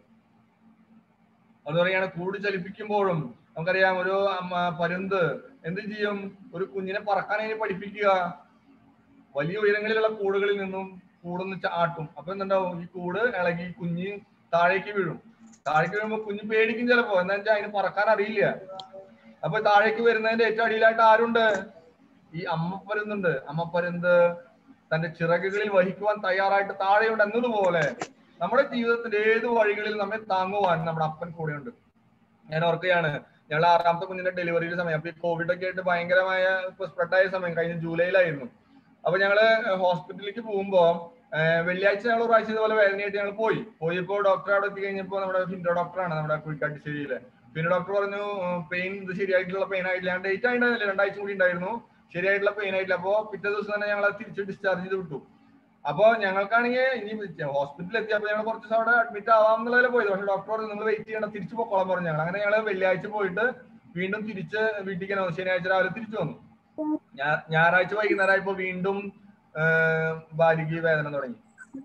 അത് പറയാണ് കൂട് ചലിപ്പിക്കുമ്പോഴും നമുക്കറിയാം ഒരു അമ്മ പരുന്ത് എന്ത് ചെയ്യും ഒരു കുഞ്ഞിനെ പറക്കാൻ അതിനെ പഠിപ്പിക്കുക വലിയ ഉയരങ്ങളിലുള്ള കൂടുകളിൽ നിന്നും കൂടുന്ന് ചാട്ടും അപ്പൊ എന്തുണ്ടാവും ഈ കൂട് ഇളകി കുഞ്ഞ് താഴേക്ക് വീഴും താഴേക്ക് വീഴുമ്പോ കുഞ്ഞ് പേടിക്കും ചിലപ്പോ എന്താ വെച്ചാൽ അതിന് പറക്കാൻ അറിയില്ല അപ്പൊ താഴേക്ക് വരുന്നതിന്റെ ഏറ്റവും അടിയിലായിട്ട് ആരുണ്ട് ഈ അമ്മ പരുന്നുണ്ട് അമ്മ പരുന്ത് തന്റെ ചിറകുകളിൽ വഹിക്കുവാൻ തയ്യാറായിട്ട് താഴെയുണ്ട് എന്നതുപോലെ നമ്മുടെ ജീവിതത്തിന്റെ ഏത് വഴികളിൽ നമ്മെ താങ്ങുവാൻ നമ്മുടെ അപ്പൻ കൂടെയുണ്ട് ഞാൻ ഓർക്കുകയാണ് ഞങ്ങൾ ആറാമത്തെ കുഞ്ഞിന്റെ ഡെലിവറിയുടെ സമയം അപ്പൊ ഈ കോവിഡ് ഒക്കെ ആയിട്ട് ഭയങ്കരമായ ഇപ്പൊ സ്പ്രെഡായ സമയം കഴിഞ്ഞ ജൂലൈയിലായിരുന്നു അപ്പൊ ഞങ്ങള് ഹോസ്പിറ്റലിലേക്ക് പോകുമ്പോ ഏഹ് വെള്ളിയാഴ്ച ഞങ്ങൾ ഒരു പ്രാവശ്യം ഇതുപോലെ വേദനയായിട്ട് ഞങ്ങൾ പോയി പോയപ്പോ ഡോക്ടർ അവിടെ എത്തി കഴിഞ്ഞപ്പോ നമ്മുടെ ഫിൻഡോ ഡോക്ടറാണ് നമ്മുടെ കുഴിക്കാട്ടിശ്ശേരിയിലെ ഫിൻഡോ ഡോക്ടർ പറഞ്ഞു പെയിൻ ഇത് ശരിയായിട്ടുള്ള പെയിൻ ആയിട്ടില്ല ഞാൻ ഡേറ്റ് ആയിട്ടുണ്ടായിരുന്നില്ല രണ്ടാഴ്ച കൂടി ഉണ്ടായിരുന്നു ശരിയായിട്ടുള്ള പെയിൻ ആയിട്ടില്ല അപ്പോ പിറ്റേ ദിവസം തന്നെ ഞങ്ങൾ തിരിച്ച് ഡിസ്ചാർജ് ചെയ്ത് വിട്ടു അപ്പൊ ഞങ്ങൾക്കാണെങ്കിൽ ഇനി ഹോസ്പിറ്റലിൽ എത്തിയപ്പോ ഞങ്ങൾ കുറച്ച് ദിവസം അവിടെ അഡ്മിറ്റ് ആവാം എന്നുള്ളതിൽ പോയത് പക്ഷെ ഡോക്ടർ പറഞ്ഞു നിങ്ങൾ വെയിറ്റ് ചെയ്യണം തിരിച്ചു പോക്കോളാൻ പറഞ്ഞു ഞങ്ങൾ അങ്ങനെ ഞങ്ങൾ വെള്ളിയാഴ്ച പോയിട്ട് വീണ്ടും തിരിച്ച് വീട്ടിലേക്ക് വന്നു ശനിയാഴ്ച രാവിലെ തിരിച്ചു വന്നു ഞാ- ഞായറാഴ്ച വൈകുന്നേരം ആയപ്പോ വീണ്ടും ബാലിക്ക് വേദന തുടങ്ങി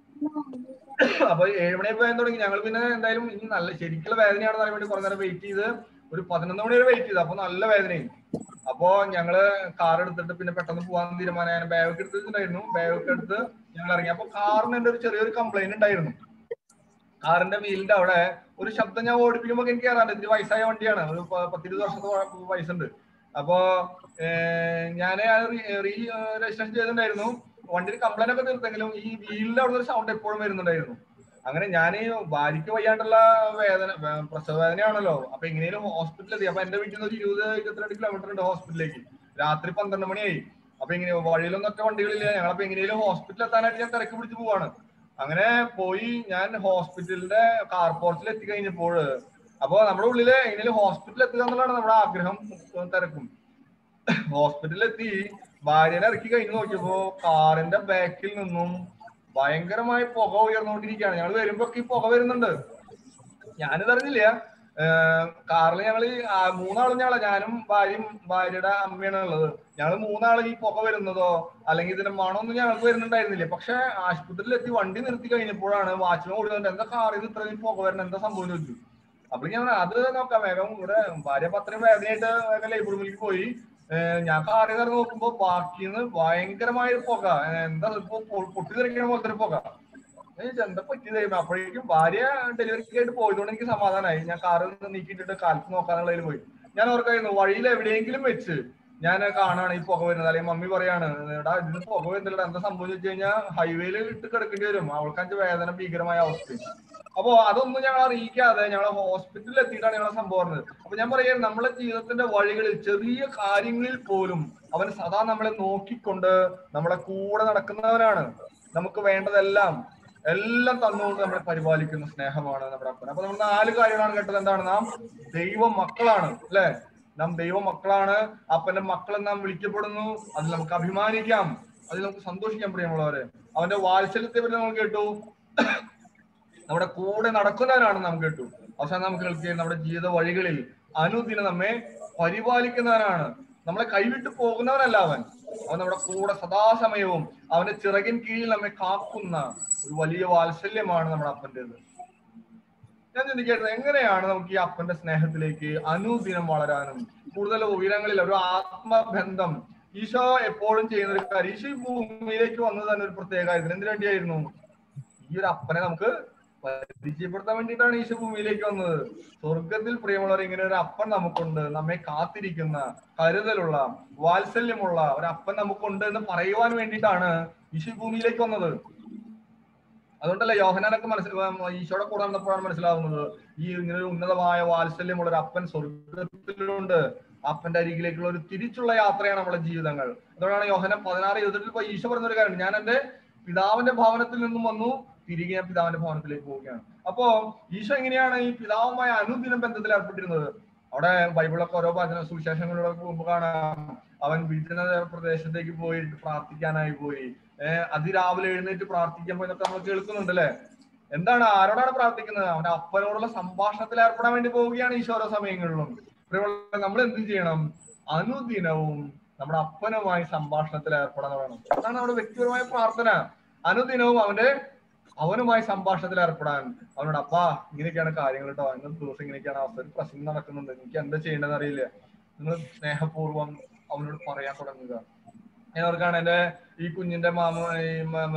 അപ്പൊ ഏഴുമണിയായപ്പോ വേദന തുടങ്ങി ഞങ്ങൾ പിന്നെ എന്തായാലും ഇനി നല്ല ശരിക്കുള്ള വേദനയാണെന്ന് അറിയാൻ വേണ്ടി കുറെ നേരം വെയിറ്റ് ചെയ്ത് ഒരു പതിനൊന്ന് മണി വരെ വെയിറ്റ് ചെയ്തു അപ്പൊ നല്ല വേദനയും അപ്പോ ഞങ്ങള് കാർ എടുത്തിട്ട് പിന്നെ പെട്ടെന്ന് പോകാൻ തീരുമാനം ബാഗൊക്കെ എടുത്തിട്ടുണ്ടായിരുന്നു ബാഗൊക്കെ എടുത്ത് ഞങ്ങൾ ഇറങ്ങി അപ്പൊ കാറിന് എന്റെ ഒരു ചെറിയൊരു കംപ്ലൈന്റ് ഉണ്ടായിരുന്നു കാറിന്റെ വീലിന്റെ അവിടെ ഒരു ശബ്ദം ഞാൻ ഓടിപ്പിക്കുമ്പോ എനിക്ക് കയറാണ്ട് ഇത്തിരി വയസ്സായ വണ്ടിയാണ് ഒരു പ- പത്തിരുപത് വർഷത്തെ വ- വയസ്സുണ്ട് അപ്പോ ഞാൻ റീ രജിസ്ട്രേഷൻ ചെയ്തിട്ടുണ്ടായിരുന്നു വണ്ടിയിൽ കംപ്ലൈന്റ് ഒക്കെ തീർത്തെങ്കിലും ഈ വീലിന്റെ അവിടെ ഒരു സൗണ്ട് എപ്പോഴും വരുന്നുണ്ടായിരുന്നു അങ്ങനെ ഞാൻ ഭാര്യയ്ക്ക് വയ്യാണ്ടുള്ള വേദന വേ- പ്രസവ വേദനയാണല്ലോ അപ്പൊ എങ്ങനെയും ഹോസ്പിറ്റലിൽ എത്തി അപ്പൊ എന്റെ വീട്ടിൽ നിന്ന് ഒരു ഇരുപത് ഇരുപത്തിരണ്ട് കിലോമീറ്റർ ഉണ്ട് ഹോസ്പിറ്റലിലേക്ക് രാത്രി പന്ത്രണ്ട് മണിയായി അപ്പൊ എങ്ങനെ വഴിയിലൊന്നും ഒക്കെ വണ്ടികളില്ല ഞങ്ങളപ്പോ എങ്ങനെയും ഹോസ്പിറ്റലിൽ എത്താനായിട്ട് ഞാൻ തിരക്ക് പിടിച്ച് പോവാണ് അങ്ങനെ പോയി ഞാൻ ഹോസ്പിറ്റലിന്റെ കാർ പോർച്ചിൽ എത്തി കഴിഞ്ഞപ്പോൾ അപ്പൊ നമ്മുടെ ഉള്ളില് എങ്ങനെയും ഹോസ്പിറ്റലിൽ എത്തുക എന്നുള്ളതാണ് നമ്മുടെ ആഗ്രഹം തിരക്കും ഹോസ്പിറ്റലിൽ എത്തി ഭാര്യനെ ഇറക്കി കഴിഞ്ഞ് നോക്കിയപ്പോ കാറിന്റെ ബാക്കിൽ നിന്നും ഭയങ്കരമായി പുക ഉയർന്നുകൊണ്ടിരിക്കുകയാണ് ഞങ്ങൾ വരുമ്പോ ഈ പുക വരുന്നുണ്ട് ഞാനിത് അറിഞ്ഞില്ല കാറിൽ ഞങ്ങൾ മൂന്നാളും ഞങ്ങളെ ഞാനും ഭാര്യയും ഭാര്യയുടെ അമ്മയാണ് ഉള്ളത് ഞങ്ങൾ മൂന്നാളും ഈ പുക വരുന്നതോ അല്ലെങ്കിൽ ഇതിന്റെ മണമൊന്നും ഞങ്ങൾക്ക് വരുന്നുണ്ടായിരുന്നില്ല പക്ഷെ ആശുപത്രിയിൽ എത്തി വണ്ടി നിർത്തി കഴിഞ്ഞപ്പോഴാണ് വാച്ച്മാൻ കൊടുക്കുന്നുണ്ട് എന്താ കാറിൽ നിന്ന് ഇത്രയും പുക വരണം എന്താ സംഭവം എന്ന് ചോദിച്ചു അപ്പൊ ഞാൻ പറഞ്ഞു, അത് നോക്കാം വേഗം ഇവിടെ ഭാര്യ അപ്പൊ അത്രയും വേദനയായിട്ട് വേഗം ലേബർ റൂമിലേക്ക് പോയി ഏഹ് ഞാൻ കാറിൽ നിന്ന് നോക്കുമ്പോ ബാക്കിന്ന് ഭയങ്കരമായ ഒരു പുക ഏഹ് എന്താ ഇപ്പൊ പൊ- പൊട്ടിത്തെറിക്കണ പോലത്തെ ഒരു പുക ഞാൻ ചോദിച്ചു, എന്താ പറ്റിയതായിരുന്നു അപ്പോഴേക്കും ഭാര്യ ഡെലിവറിക്ക് ആയിട്ട് പോയതുകൊണ്ട് എനിക്ക് സമാധാനമായി ഞാൻ കാറിൽ നിന്ന് നീക്കിയിട്ടിട്ട് കാലത്ത് നോക്കാനുള്ളതിൽ പോയി ഞാൻ ഓർക്കായിരുന്നു വഴിയിൽ എവിടെയെങ്കിലും വെച്ച് ഞാൻ കാണാണ് ഈ പുക വരുന്നത് അല്ലെങ്കിൽ മമ്മി പറയാണ് എടാ ഇതിന് പുക വരുന്നില്ല എന്താ സംഭവം വെച്ച് കഴിഞ്ഞാൽ ഹൈവേയിൽ ഇട്ട് കിടക്കേണ്ടി വരും അവൾക്ക് അഞ്ച് വേദന ഭീകരമായ അവസ്ഥ അപ്പോ അതൊന്നും ഞങ്ങൾ അറിയിക്കാതെ ഞങ്ങൾ ഹോസ്പിറ്റലിൽ എത്തിയിട്ടാണ് ഞങ്ങളെ സംഭവം പറഞ്ഞത് അപ്പൊ ഞാൻ പറയാം നമ്മുടെ ജീവിതത്തിന്റെ വഴികളിൽ ചെറിയ കാര്യങ്ങളിൽ പോലും അവൻ സദാ നമ്മളെ നോക്കിക്കൊണ്ട് നമ്മളെ കൂടെ നടക്കുന്നവനാണ് നമുക്ക് വേണ്ടതെല്ലാം എല്ലാം തന്നുകൊണ്ട് നമ്മളെ പരിപാലിക്കുന്ന സ്നേഹമാണ് നമ്മുടെ അപ്പൻ അപ്പൊ നമ്മൾ നാല് കാര്യങ്ങളാണ് കേട്ടത് എന്താണ് നാം ദൈവ മക്കളാണ് അല്ലെ നാം ദൈവ മക്കളാണ് അപ്പന്റെ മക്കൾ നാം വിളിക്കപ്പെടുന്നു അതിൽ നമുക്ക് അഭിമാനിക്കാം അതിൽ നമുക്ക് സന്തോഷിക്കാൻ പ്രിയമുള്ളവരെ അവന്റെ വാത്സല്യത്തെ പറ്റി നമ്മൾ കേട്ടു നമ്മുടെ കൂടെ നടക്കുന്നവനാണ് നാം കേട്ടു അവസാനം നമുക്ക് കേൾക്കുകയും നമ്മുടെ ജീവിത വഴികളിൽ അനുദിനം നമ്മെ പരിപാലിക്കുന്നവനാണ് നമ്മളെ കൈവിട്ട് പോകുന്നവനല്ല അവൻ അവൻ നമ്മുടെ കൂടെ സദാസമയവും അവന്റെ ചിറകിൻ കീഴിൽ നമ്മെ കാക്കുന്ന ഒരു വലിയ വാത്സല്യമാണ് നമ്മുടെ അപ്പന്റേത് ഞാൻ ചിന്തിക്കട്ടെ എങ്ങനെയാണ് നമുക്ക് ഈ അപ്പന്റെ സ്നേഹത്തിലേക്ക് അനുദിനം വളരാനും കൂടുതൽ ഉയരങ്ങളിൽ ഒരു ആത്മബന്ധം ഈശോ എപ്പോഴും ചെയ്യുന്ന ഒരു കാര്യം ഈശോ ഈ ഭൂമിയിലേക്ക് വന്നത് തന്നെ ഒരു പ്രത്യേക കാര്യത്തിന് എന്തിനു വേണ്ടിയായിരുന്നു ഈ ഒരു അപ്പനെ നമുക്ക് പരിചയപ്പെടുത്താൻ വേണ്ടിയിട്ടാണ് ഈശോ ഭൂമിയിലേക്ക് വന്നത് സ്വർഗത്തിൽ പ്രിയമുള്ളവർ ഇങ്ങനെ ഒരു അപ്പൻ നമുക്കുണ്ട് നമ്മെ കാത്തിരിക്കുന്ന കരുതലുള്ള വാത്സല്യമുള്ള ഒരു അപ്പൻ നമുക്കുണ്ട് എന്ന് പറയുവാൻ വേണ്ടിയിട്ടാണ് ഈശോ ഈ ഭൂമിയിലേക്ക് വന്നത് അതുകൊണ്ടല്ലേ യോഹനാനൊക്കെ മനസ്സിൽ ഈശോയുടെ കൂടെ നടന്നപ്പോഴാണ് മനസ്സിലാവുന്നത് ഈ ഇങ്ങനെ ഒരു ഉന്നതമായ വാത്സല്യമുള്ള ഒരു അപ്പൻ സ്വർഗത്തിലുണ്ട് അപ്പന്റെ അരികിലേക്കുള്ള ഒരു തിരിച്ചുള്ള യാത്രയാണ് നമ്മുടെ ജീവിതങ്ങൾ അതുകൊണ്ടാണ് യോഹനം പതിനാറ് ഇരുപത്തെട്ടിൽ ഇപ്പൊ ഈശോ പറഞ്ഞ ഒരു കാര്യം ഞാൻ എന്റെ പിതാവിന്റെ ഭവനത്തിൽ നിന്നും വന്നു തിരികെ ഞാൻ പിതാവിന്റെ ഭവനത്തിലേക്ക് പോവുകയാണ് അപ്പോ ഈശോ എങ്ങനെയാണ് ഈ പിതാവുമായ അനുദിനം ബന്ധത്തിൽ ഏർപ്പെട്ടിരുന്നത് അവിടെ ബൈബിളൊക്കെ ഓരോ വചന സുവിശേഷങ്ങളിലൊക്കെ പോകുമ്പോൾ കാണാം അവൻ വിജന പ്രദേശത്തേക്ക് പോയിട്ട് പ്രാർത്ഥിക്കാനായി പോയി ഏഹ് അതിരാവിലെ എഴുന്നേറ്റ് പ്രാർത്ഥിക്കാൻ പോയി എന്നൊക്കെ നമ്മൾ കേൾക്കുന്നുണ്ട് അല്ലെ എന്താണ് ആരോടാണ് പ്രാർത്ഥിക്കുന്നത് അവന്റെ അപ്പനോടുള്ള സംഭാഷണത്തിൽ ഏർപ്പെടാൻ വേണ്ടി പോവുകയാണ് ഈശോ ഓരോ സമയങ്ങളിലും പ്രിയമുള്ളവരെ, നമ്മൾ എന്ത് ചെയ്യണം അനുദിനവും നമ്മുടെ അപ്പനുമായി സംഭാഷണത്തിൽ ഏർപ്പെടാൻ വേണം അതാണ് നമ്മുടെ വ്യക്തിപരമായ പ്രാർത്ഥന അനുദിനവും അവന്റെ അവനുമായി സംഭാഷണത്തിൽ ഏർപ്പെടാൻ അവനോട് അപ്പാ ഇങ്ങനെയൊക്കെയാണ് കാര്യങ്ങൾ കേട്ടോ ഇന്നത്തെ ദിവസം ഇങ്ങനെയൊക്കെയാണ് അവസ്ഥ ഒരു പ്രശ്നം നടക്കുന്നുണ്ട് എനിക്ക് എന്താ ചെയ്യേണ്ടതെന്ന് അറിയില്ല നിങ്ങൾ സ്നേഹപൂർവ്വം അവനോട് പറയാൻ തുടങ്ങുക ഞാൻ ഓർക്കാണ് എന്റെ ഈ കുഞ്ഞിന്റെ മാമ ഈ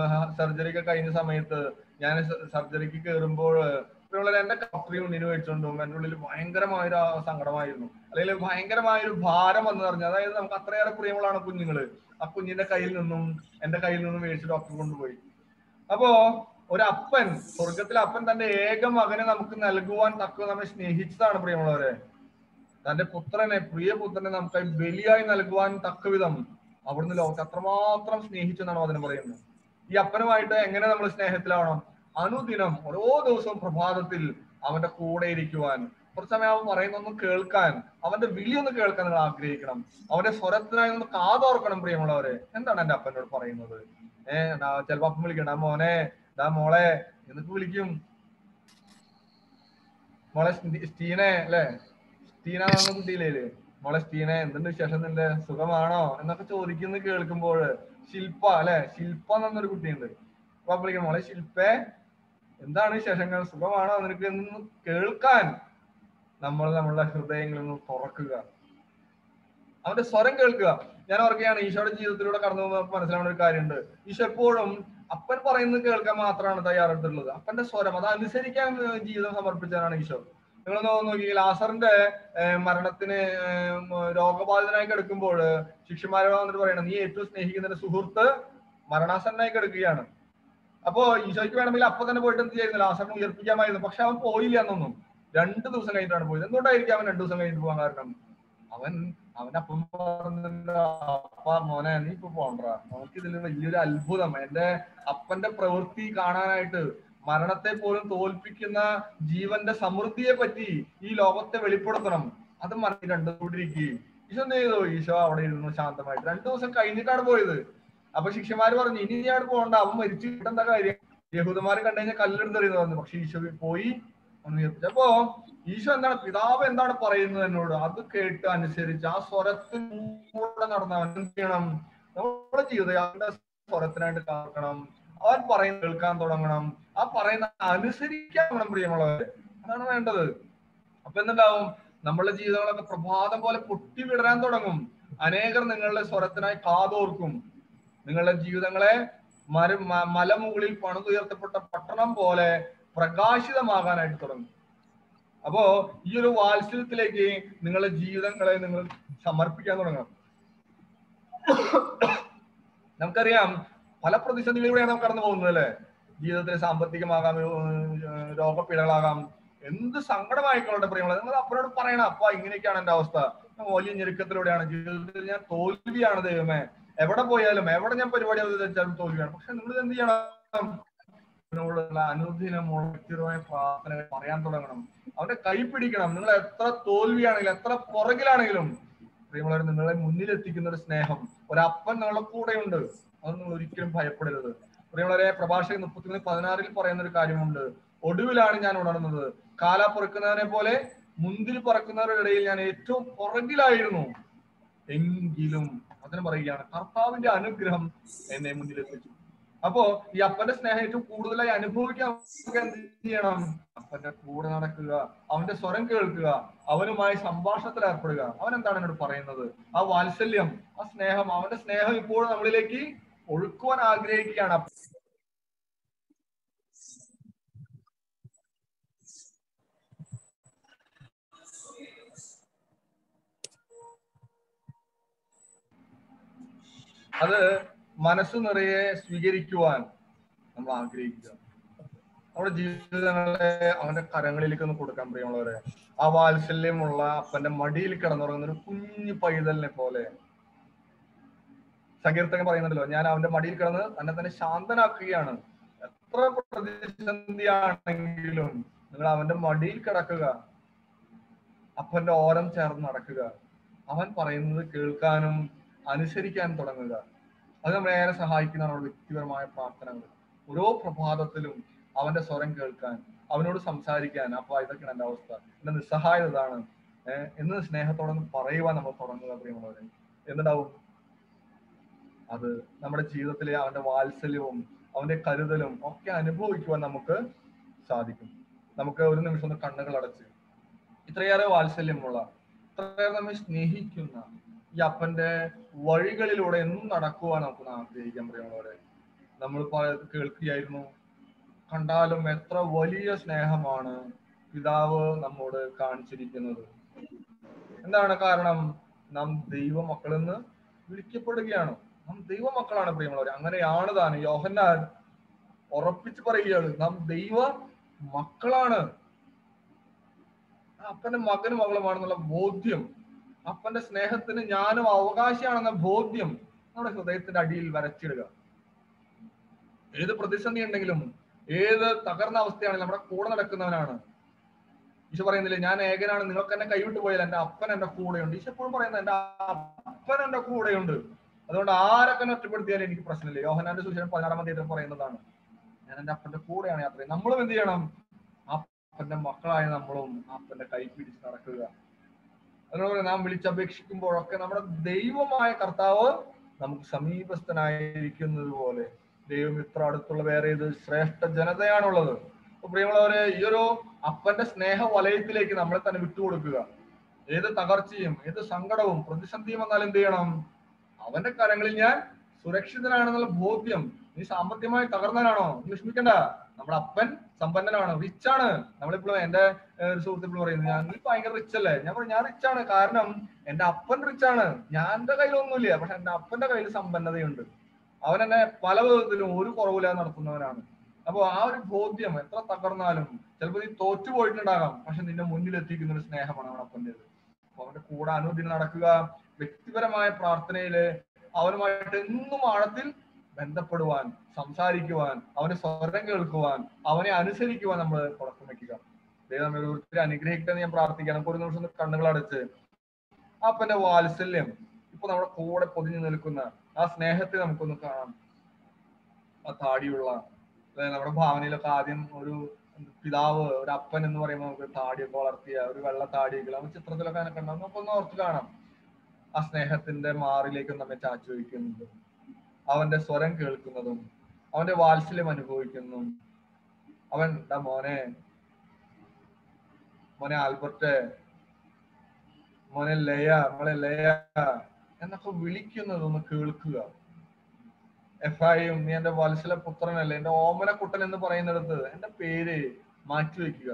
സർജറി ഒക്കെ കഴിഞ്ഞ സമയത്ത് ഞാൻ സർജറിക്ക് കയറുമ്പോൾ ഇപ്പോഴുള്ള എന്റെ കപ്പറി ഉണ്ണിന് മേടിച്ചോണ്ടും എന്റെ ഉള്ളിൽ ഭയങ്കരമായൊരു ആ സങ്കടമായിരുന്നു അല്ലെങ്കിൽ ഭയങ്കരമായൊരു ഭാരം വന്നു പറഞ്ഞു അതായത് നമുക്ക് അത്രയേറെ പ്രിയമുള്ളതാണ് കുഞ്ഞുങ്ങള് ആ കുഞ്ഞിന്റെ കയ്യിൽ നിന്നും എന്റെ കയ്യിൽ നിന്നും മേടിച്ച് ഡോക്ടർ കൊണ്ടുപോയി അപ്പോ ഒരു അപ്പൻ സ്വർഗത്തിലെ അപ്പൻ തന്റെ ഏക മകനെ നമുക്ക് നൽകുവാൻ തക്ക നമ്മെ സ്നേഹിച്ചതാണ് പ്രിയമുള്ളവരെ തന്റെ പുത്രനെ പ്രിയ പുത്രനെ നമുക്കായി ബലിയായി നൽകുവാൻ തക്കവിധം അവിടുന്ന് ലോകത്തെ അത്രമാത്രം സ്നേഹിച്ചു എന്നാണ് അതിന് പറയുന്നത് ഈ അപ്പനുമായിട്ട് എങ്ങനെ നമ്മൾ സ്നേഹത്തിലാവണം അനുദിനം ഓരോ ദിവസവും പ്രഭാതത്തിൽ അവന്റെ കൂടെ ഇരിക്കുവാൻ കുറച്ച് സമയം അവൻ പറയുന്നൊന്നും കേൾക്കാൻ അവന്റെ വിളി ഒന്ന് കേൾക്കാൻ നിങ്ങൾ ആഗ്രഹിക്കണം അവന്റെ സ്വരത്തിനായി ഒന്ന് കാതോർക്കണം പ്രിയമുള്ളവരെ എന്താണ് എന്റെ അപ്പനോട് പറയുന്നത് ഏഹ് ചിലപ്പോ അപ്പം വിളിക്കണ്ട "ആ മോനെ ഡാ മോളെ എന്നൊക്കെ വിളിക്കും മോളെ സ്റ്റീ- സ്റ്റീനെ അല്ലെ സ്റ്റീന എന്ന കുട്ടിയില്ലേ മോളെ സ്റ്റീനെ എന്തുണ്ട് വിശേഷം നിന്റെ സുഖമാണോ എന്നൊക്കെ ചോദിക്കുന്നത് കേൾക്കുമ്പോൾ ശില്പ അല്ലെ ശില്പ എന്നൊരു കുട്ടിയുണ്ട് അപ്പൊ അപ്പൊ വിളിക്കും മോളെ ശില്പേ എന്താണ് വിശേഷങ്ങൾ സുഖമാണോ നിനക്ക് എന്ന് കേൾക്കാൻ നമ്മൾ നമ്മളുടെ ഹൃദയങ്ങളിൽ നിന്ന് തുറക്കുക അവന്റെ സ്വരം കേൾക്കുക ഞാൻ ഓർക്കുകയാണ് ഈശോയുടെ ജീവിതത്തിലൂടെ കടന്നു പോകുമ്പോൾ നമുക്ക് മനസ്സിലാവുന്ന ഒരു കാര്യമുണ്ട് ഈശോ എപ്പോഴും അപ്പൻ പറയുന്നത് കേൾക്കാൻ മാത്രമാണ് തയ്യാറെടുത്തിട്ടുള്ളത് അപ്പന്റെ സ്വരം അത് അനുസരിക്കാൻ ഏർ ജീവിതം സമർപ്പിച്ചതാണ് ഈശോ നിങ്ങൾ നോക്കി ലാസറിന്റെ ഏർ മരണത്തിന് ഏർ രോഗബാധിതനായി കിടക്കുമ്പോൾ ശിഷ്യന്മാരോട് വന്നിട്ട് പറയണം നീ ഏറ്റവും സ്നേഹിക്കുന്ന ഒരു സുഹൃത്ത് മരണാസന്നായി കിടക്കുകയാണ് അപ്പോ ഈശോയ്ക്ക് വേണമെങ്കിൽ അപ്പൊ തന്നെ പോയിട്ട് എന്ത് ചെയ്യുന്നു ലാസറിനെ ഉയർപ്പിക്കാമായിരുന്നു പക്ഷെ അവൻ പോയില്ല എന്നൊന്നും രണ്ടു ദിവസം കഴിഞ്ഞിട്ടാണ് പോയത് എന്തുകൊണ്ടായിരിക്കും അവൻ രണ്ടു ദിവസം കഴിഞ്ഞിട്ട് പോകാൻ കാരണം അവൻ അവന്റെ അപ്പം പറഞ്ഞിട്ടുണ്ട് അപ്പ മോനെ നീ ഇപ്പൊ പോണ്ട നമുക്ക് ഇതിൽ വലിയൊരു അത്ഭുതം എന്റെ അപ്പന്റെ പ്രവൃത്തി കാണാനായിട്ട് മരണത്തെ പോലും തോൽപ്പിക്കുന്ന ജീവന്റെ സമൃദ്ധിയെ പറ്റി ഈ ലോകത്തെ വെളിപ്പെടുത്തണം അത് മനസ്സിൽ രണ്ടു കൂടിയിരിക്കുകയും ഈശോ എന്ത് ചെയ്തു ഈശോ അവിടെ ഇരുന്നു ശാന്തമായിട്ട് രണ്ടു ദിവസം കഴിഞ്ഞിട്ടാണ് പോയത് അപ്പൊ ശിഷ്യന്മാര് പറഞ്ഞു ഇനി നീ അവിടെ പോകണ്ട അവൻ മരിച്ചു എന്താ കാര്യം യഹൂദന്മാർ കണ്ടു കഴിഞ്ഞാൽ കല്ലെടുത്തെറിയുന്നു പറഞ്ഞു പക്ഷെ ഈശോ പോയി ഒന്ന് ഉയർപ്പിച്ചു അപ്പോ ഈശോ എന്താണ് പിതാവ് എന്താണ് പറയുന്നത് എന്നോട് അത് കേട്ട് അനുസരിച്ച് ആ സ്വരത്തിലൂടെ നടന്നവൻ എന്ത് ചെയ്യണം നമ്മുടെ ജീവിതം അവന്റെ സ്വരത്തിനായിട്ട് കാക്കണം അവൻ പറയുന്നത് കേൾക്കാൻ തുടങ്ങണം ആ പറയുന്ന അനുസരിക്കാൻ വേണം പ്രിയമുള്ളവരെ അതാണ് വേണ്ടത് അപ്പൊ എന്തുണ്ടാവും നമ്മളുടെ ജീവിതങ്ങളൊക്കെ പ്രഭാതം പോലെ പൊട്ടി വിടരാൻ തുടങ്ങും അനേകർ നിങ്ങളുടെ സ്വരത്തിനായി കാതോർക്കും നിങ്ങളുടെ ജീവിതങ്ങളെ മര മ- മലമുകളിൽ പണിതുയർത്തപ്പെട്ട പട്ടണം പോലെ പ്രകാശിതമാകാനായിട്ട് തുടങ്ങും അപ്പോ ഈ ഒരു വാത്സല്യത്തിലേക്ക് നിങ്ങളുടെ ജീവിതങ്ങളെ നിങ്ങൾ സമർപ്പിക്കാൻ തുടങ്ങണം നമുക്കറിയാം പല പ്രതിസന്ധികളിലൂടെയാണ് നാം കടന്നു പോകുന്നത് അല്ലെ ജീവിതത്തിൽ സാമ്പത്തികമാകാം ഏർ രോഗപീഠകളാകാം എന്ത് സങ്കടമായിക്കൊള്ളട്ടെ പ്രിയമുള്ള നിങ്ങൾ അപ്പനോട് പറയണം അപ്പ ഇങ്ങനെയൊക്കെയാണ് എന്റെ അവസ്ഥ ഞാൻ വലിയ ഞെരുക്കത്തിലൂടെയാണ് ജീവിതത്തിൽ ഞാൻ തോൽവിയാണ് ദൈവമേ എവിടെ പോയാലും എവിടെ ഞാൻ പരിപാടി അവതരിച്ചാലും തോൽവിയാണ് പക്ഷെ നിങ്ങൾ എന്ത് ചെയ്യണം അവനോടുള്ള അനുദിനമുള്ള വ്യക്തിപരമായ പ്രാർത്ഥനകൾ പറയാൻ തുടങ്ങണം അവന്റെ കൈ പിടിക്കണം നിങ്ങൾ എത്ര തോൽവിയാണെങ്കിലും എത്ര പുറകിലാണെങ്കിലും പ്രിയമുള്ളവർ നിങ്ങളെ മുന്നിലെത്തിക്കുന്ന ഒരു സ്നേഹം ഒരപ്പൻ നിങ്ങളുടെ കൂടെയുണ്ട് അത് നിങ്ങൾ ഒരിക്കലും ഭയപ്പെടരുത് പ്രിയമുള്ളവരെ പ്രഭാഷകൻ മുപ്പത്തിമൂന്ന് പതിനാറിൽ പറയുന്ന ഒരു കാര്യമുണ്ട് ഒടുവിലാണ് ഞാൻ ഉണർന്നത് കാല പൊറുക്കുന്നവനെ പോലെ മുന്തിരി പറക്കുന്നവരുടെ ഇടയിൽ ഞാൻ ഏറ്റവും പുറകിലായിരുന്നു എങ്കിലും അതിന് പറയുകയാണ് കർത്താവിന്റെ അനുഗ്രഹം എന്നെ മുന്നിലെത്തിച്ചു അപ്പോ ഈ അപ്പന്റെ സ്നേഹം ഏറ്റവും കൂടുതലായി അനുഭവിക്കാൻ നമുക്ക് എന്ത് ചെയ്യണം അപ്പന്റെ കൂടെ നടക്കുക അവന്റെ സ്വരം കേൾക്കുക അവനുമായി സംഭാഷണത്തിൽ ഏർപ്പെടുക അവൻ എന്താണ് എന്നോട് പറയുന്നത് ആ വാത്സല്യം ആ സ്നേഹം അവന്റെ സ്നേഹം ഇപ്പോൾ നമ്മളിലേക്ക് ഒഴുക്കുവാൻ ആഗ്രഹിക്കുകയാണ് അത് മനസ്സ് നിറയെ സ്വീകരിക്കുവാൻ നമ്മൾ ആഗ്രഹിക്കുക നമ്മുടെ ജീവിതങ്ങളെ അവന്റെ കരങ്ങളിലേക്ക് ഒന്ന് കൊടുക്കാൻ പ്രിയമുള്ളവരെ ആ വാത്സല്യമുള്ള അപ്പന്റെ മടിയിൽ കിടന്നുറങ്ങുന്ന ഒരു കുഞ്ഞു പൈതലിനെ പോലെ സങ്കീർത്തകൻ പറയുന്നുണ്ടല്ലോ ഞാൻ അവന്റെ മടിയിൽ കിടന്ന് തന്നെ തന്നെ ശാന്തനാക്കുകയാണ് എത്ര പ്രതിസന്ധിയാണെങ്കിലും നിങ്ങൾ അവന്റെ മടിയിൽ കിടക്കുക അപ്പന്റെ ഓരം ചേർന്ന് നടക്കുക അവൻ പറയുന്നത് കേൾക്കാനും അനുസരിക്കാൻ തുടങ്ങുക അത് നമ്മളെ ഏറെ സഹായിക്കുന്ന നമ്മുടെ വ്യക്തിപരമായ പ്രാർത്ഥനകൾ ഓരോ പ്രഭാതത്തിലും അവന്റെ സ്വരം കേൾക്കാൻ അവനോട് സംസാരിക്കാൻ അപ്പൊ ഇതൊക്കെയാണ് എന്റെ അവസ്ഥ എന്റെ നിസ്സഹായത ഇതാണ് ഏഹ് എന്ന് സ്നേഹത്തോടെ ഒന്ന് പറയുവാൻ നമ്മൾ തുടങ്ങുക പ്രിയമുള്ളവരെ എന്തുണ്ടാവും അത് നമ്മുടെ ജീവിതത്തിലെ അവന്റെ വാത്സല്യവും അവന്റെ കരുതലും ഒക്കെ അനുഭവിക്കുവാൻ നമുക്ക് സാധിക്കും നമുക്ക് ഒരു നിമിഷം ഒന്ന് കണ്ണുകൾ അടച്ച് ഇത്രയേറെ വാത്സല്യമുള്ള ഇത്രയേറെ നമ്മെ സ്നേഹിക്കുന്ന ഈ അപ്പന്റെ വഴികളിലൂടെ എന്നും നടക്കുവാൻ നമുക്ക് ആഗ്രഹിക്കാൻ പ്രിയമുള്ളവരെ നമ്മൾ പ- കേൾക്കുകയായിരുന്നു കണ്ടാലും എത്ര വലിയ സ്നേഹമാണ് പിതാവ് നമ്മോട് കാണിച്ചിരിക്കുന്നത് എന്താണ് കാരണം നാം ദൈവ മക്കളെന്ന് വിളിക്കപ്പെടുകയാണ് നാം ദൈവ മക്കളാണ് പ്രിയമുള്ളവരെ അങ്ങനെയാണ് താൻ യോഹന്നാൻ ഉറപ്പിച്ചു പറയുകയാണ് നാം ദൈവ മക്കളാണ് ആ അപ്പന്റെ മകനും മകളുമാണെന്നുള്ള ബോധ്യം അപ്പന്റെ സ്നേഹത്തിന് ഞാനും അവകാശിയാണെന്ന ബോധ്യം നമ്മുടെ ഹൃദയത്തിന്റെ അടിയിൽ വരച്ചിടുക ഏത് പ്രതിസന്ധി ഉണ്ടെങ്കിലും ഏത് തകർന്ന അവസ്ഥയാണെങ്കിലും നമ്മുടെ കൂടെ നടക്കുന്നവനാണ് ഈശോ പറയുന്നില്ലേ ഞാൻ ഏകനാണ് നിങ്ങൾക്ക് എന്നെ കൈവിട്ട് പോയാൽ എന്റെ അപ്പൻ എന്റെ കൂടെയുണ്ട് ഈശോ എപ്പോഴും പറയുന്നത് എന്റെ അപ്പൻ എന്റെ കൂടെയുണ്ട് അതുകൊണ്ട് ആരൊക്കെ എന്നെ ഒറ്റപ്പെടുത്തിയാലും എനിക്ക് പ്രശ്നമില്ല യോഹനാന്റെ സുശേഷം പതിനാറാം തീയതി പറയുന്നതാണ് ഞാൻ എന്റെ അപ്പന്റെ കൂടെയാണ് യാത്ര ചെയ്യുന്നത് നമ്മളും എന്ത് ചെയ്യണം അപ്പന്റെ മക്കളായ നമ്മളും അപ്പന്റെ കൈ പിടിച്ച് നടക്കുക അതുപോലെ നാം വിളിച്ചപേക്ഷിക്കുമ്പോഴൊക്കെ നമ്മുടെ ദൈവമായ കർത്താവ് നമുക്ക് സമീപസ്ഥനായിരിക്കുന്നത് പോലെ ദൈവം ഇത്ര അടുത്തുള്ള വേറെ ഏത് ശ്രേഷ്ഠ ജനതയാണുള്ളത് അപ്പൊ പ്രിയമുള്ളവരെ ഈ ഒരു അപ്പന്റെ സ്നേഹ വലയത്തിലേക്ക് നമ്മളെ തന്നെ വിട്ടുകൊടുക്കുക ഏത് തകർച്ചയും ഏത് സങ്കടവും പ്രതിസന്ധിയും വന്നാൽ എന്ത് ചെയ്യണം അവന്റെ കരങ്ങളിൽ ഞാൻ സുരക്ഷിതനാണെന്നുള്ള ബോധ്യം നീ സാമ്പത്തികമായി തകർന്നവനാണോ നീ വിഷമിക്കണ്ട നമ്മുടെ അപ്പൻ സമ്പന്നനാണ് റിച്ച് ആണ് നമ്മളിപ്പോഴും എന്റെ ഏഹ്, ഒരു സുഹൃത്ത് ഇപ്പോൾ പറയുന്നത് ഞാൻ നീ ഭയങ്കര റിച്ച് അല്ലേ ഞാൻ പറഞ്ഞു ഞാൻ റിച്ച് ആണ് കാരണം എന്റെ അപ്പൻ റിച്ച് ആണ് ഞാൻ എന്റെ കയ്യിലൊന്നുമില്ല പക്ഷെ എന്റെ അപ്പന്റെ കയ്യിൽ സമ്പന്നതയുണ്ട് അവൻ എന്നെ പല വിധത്തിലും ഒരു കുറവില്ലാതെ നടത്തുന്നവനാണ് അപ്പൊ ആ ഒരു ബോധ്യം എത്ര തകർന്നാലും ചിലപ്പോൾ നീ തോറ്റു പോയിട്ടുണ്ടാകാം പക്ഷെ നിന്നെ മുന്നിൽ എത്തിക്കുന്ന ഒരു സ്നേഹമാണ് അവൻ അപ്പൻ്റെത് അപ്പൊ അവന്റെ കൂടെ അനുദിനം നടക്കുക വ്യക്തിപരമായ പ്രാർത്ഥനയില് അവനുമായിട്ട് എന്നും ആഴത്തിൽ ബന്ധപ്പെടുവാൻ സംസാരിക്കുവാൻ അവന്റെ സ്വരം കേൾക്കുവാൻ അവനെ അനുസരിക്കുവാൻ നമ്മൾ തുടക്കം വെക്കുക ദൈവം നമ്മെ ഓരോരുത്തരെ അനുഗ്രഹിക്കട്ടെ എന്ന് ഞാൻ പ്രാർത്ഥിക്കാം നമുക്ക് ഒരു നിമിഷം ഒന്ന് കണ്ണുകൾ അടച്ച് അപ്പന്റെ വാത്സല്യം ഇപ്പൊ നമ്മുടെ കൂടെ പൊതിഞ്ഞു നിൽക്കുന്ന ആ സ്നേഹത്തെ നമുക്കൊന്ന് കാണാം ആ താടിയുള്ള അതായത് നമ്മുടെ ഭാവനയിലൊക്കെ ആദ്യം ഒരു പിതാവ് ഒരു അപ്പൻ എന്ന് പറയുമ്പോൾ നമുക്ക് താടിയൊക്കെ വളർത്തിയ ഒരു വെള്ള താടിയൊക്കെ നമുക്ക് ചിത്രത്തിലൊക്കെ അങ്ങനെ കണ്ടാൽ നമുക്കൊന്ന് ഓർത്ത് കാണാം ആ സ്നേഹത്തിന്റെ മാറിലേക്ക് നമ്മെ ചാച്ചു വയ്ക്കുന്നത് അവന്റെ സ്വരം കേൾക്കുന്നതും അവന്റെ വാത്സല്യം അനുഭവിക്കുന്നു അവൻ "ഡാ മോനെ മോനെ ആൽബർട്ട് മോനെ ലയ മോളെ ലയ എന്നൊക്കെ വിളിക്കുന്നതൊന്ന് കേൾക്കുക എഫ്ഐയും നീ എന്റെ വത്സല പുത്രനല്ലേ എന്റെ ഓമന കുട്ടൻ എന്ന് പറയുന്നിടത്ത് എന്റെ പേര് മാറ്റി വെക്കുക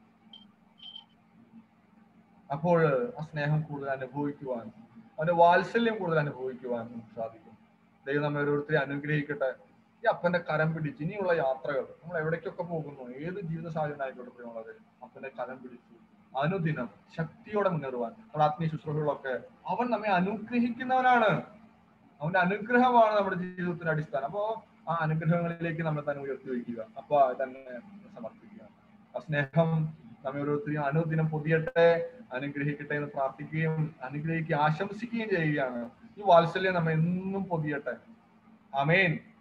അപ്പോൾ ആ സ്നേഹം കൂടുതൽ അനുഭവിക്കുവാൻ അവന്റെ വാത്സല്യം കൂടുതൽ അനുഭവിക്കുവാൻ നമുക്ക് സാധിക്കും ദൈവം നമ്മെ ഓരോരുത്തരെ അനുഗ്രഹിക്കട്ടെ ഈ അപ്പന്റെ കരം പിടിച്ച് ഇനിയുള്ള യാത്രകൾ നമ്മൾ എവിടേക്കൊക്കെ പോകുന്നു ഏത് ജീവിത സാഹചര്യം ആയിക്കോട്ടെ പ്രിയമുള്ളത് അപ്പന്റെ കരം പിടിച്ചു അനുദിനം ശക്തിയോടെ മുന്നേറുവാൻ നമ്മുടെ ആത്മീയ ശുശ്രൂഷകളൊക്കെ അവൻ നമ്മെ അനുഗ്രഹിക്കുന്നവനാണ് അവന്റെ അനുഗ്രഹമാണ് നമ്മുടെ ജീവിതത്തിന്റെ അടിസ്ഥാനം അപ്പോ ആ അനുഗ്രഹങ്ങളിലേക്ക് നമ്മൾ തന്നെ ഉയർത്തി വയ്ക്കുക അപ്പൊ അത് തന്നെ സമർപ്പിക്കുക ആ സ്നേഹം നമ്മെ ഓരോരുത്തരെയും അനുദിനം പൊതിയട്ടെ അനുഗ്രഹിക്കട്ടെ എന്ന് പ്രാർത്ഥിക്കുകയും അനുഗ്രഹിക്കുകയും ആശംസിക്കുകയും ചെയ്യുകയാണ് ഈ വാത്സല്യം നമ്മെ എന്നും പൊതിയട്ടെ അമേൻ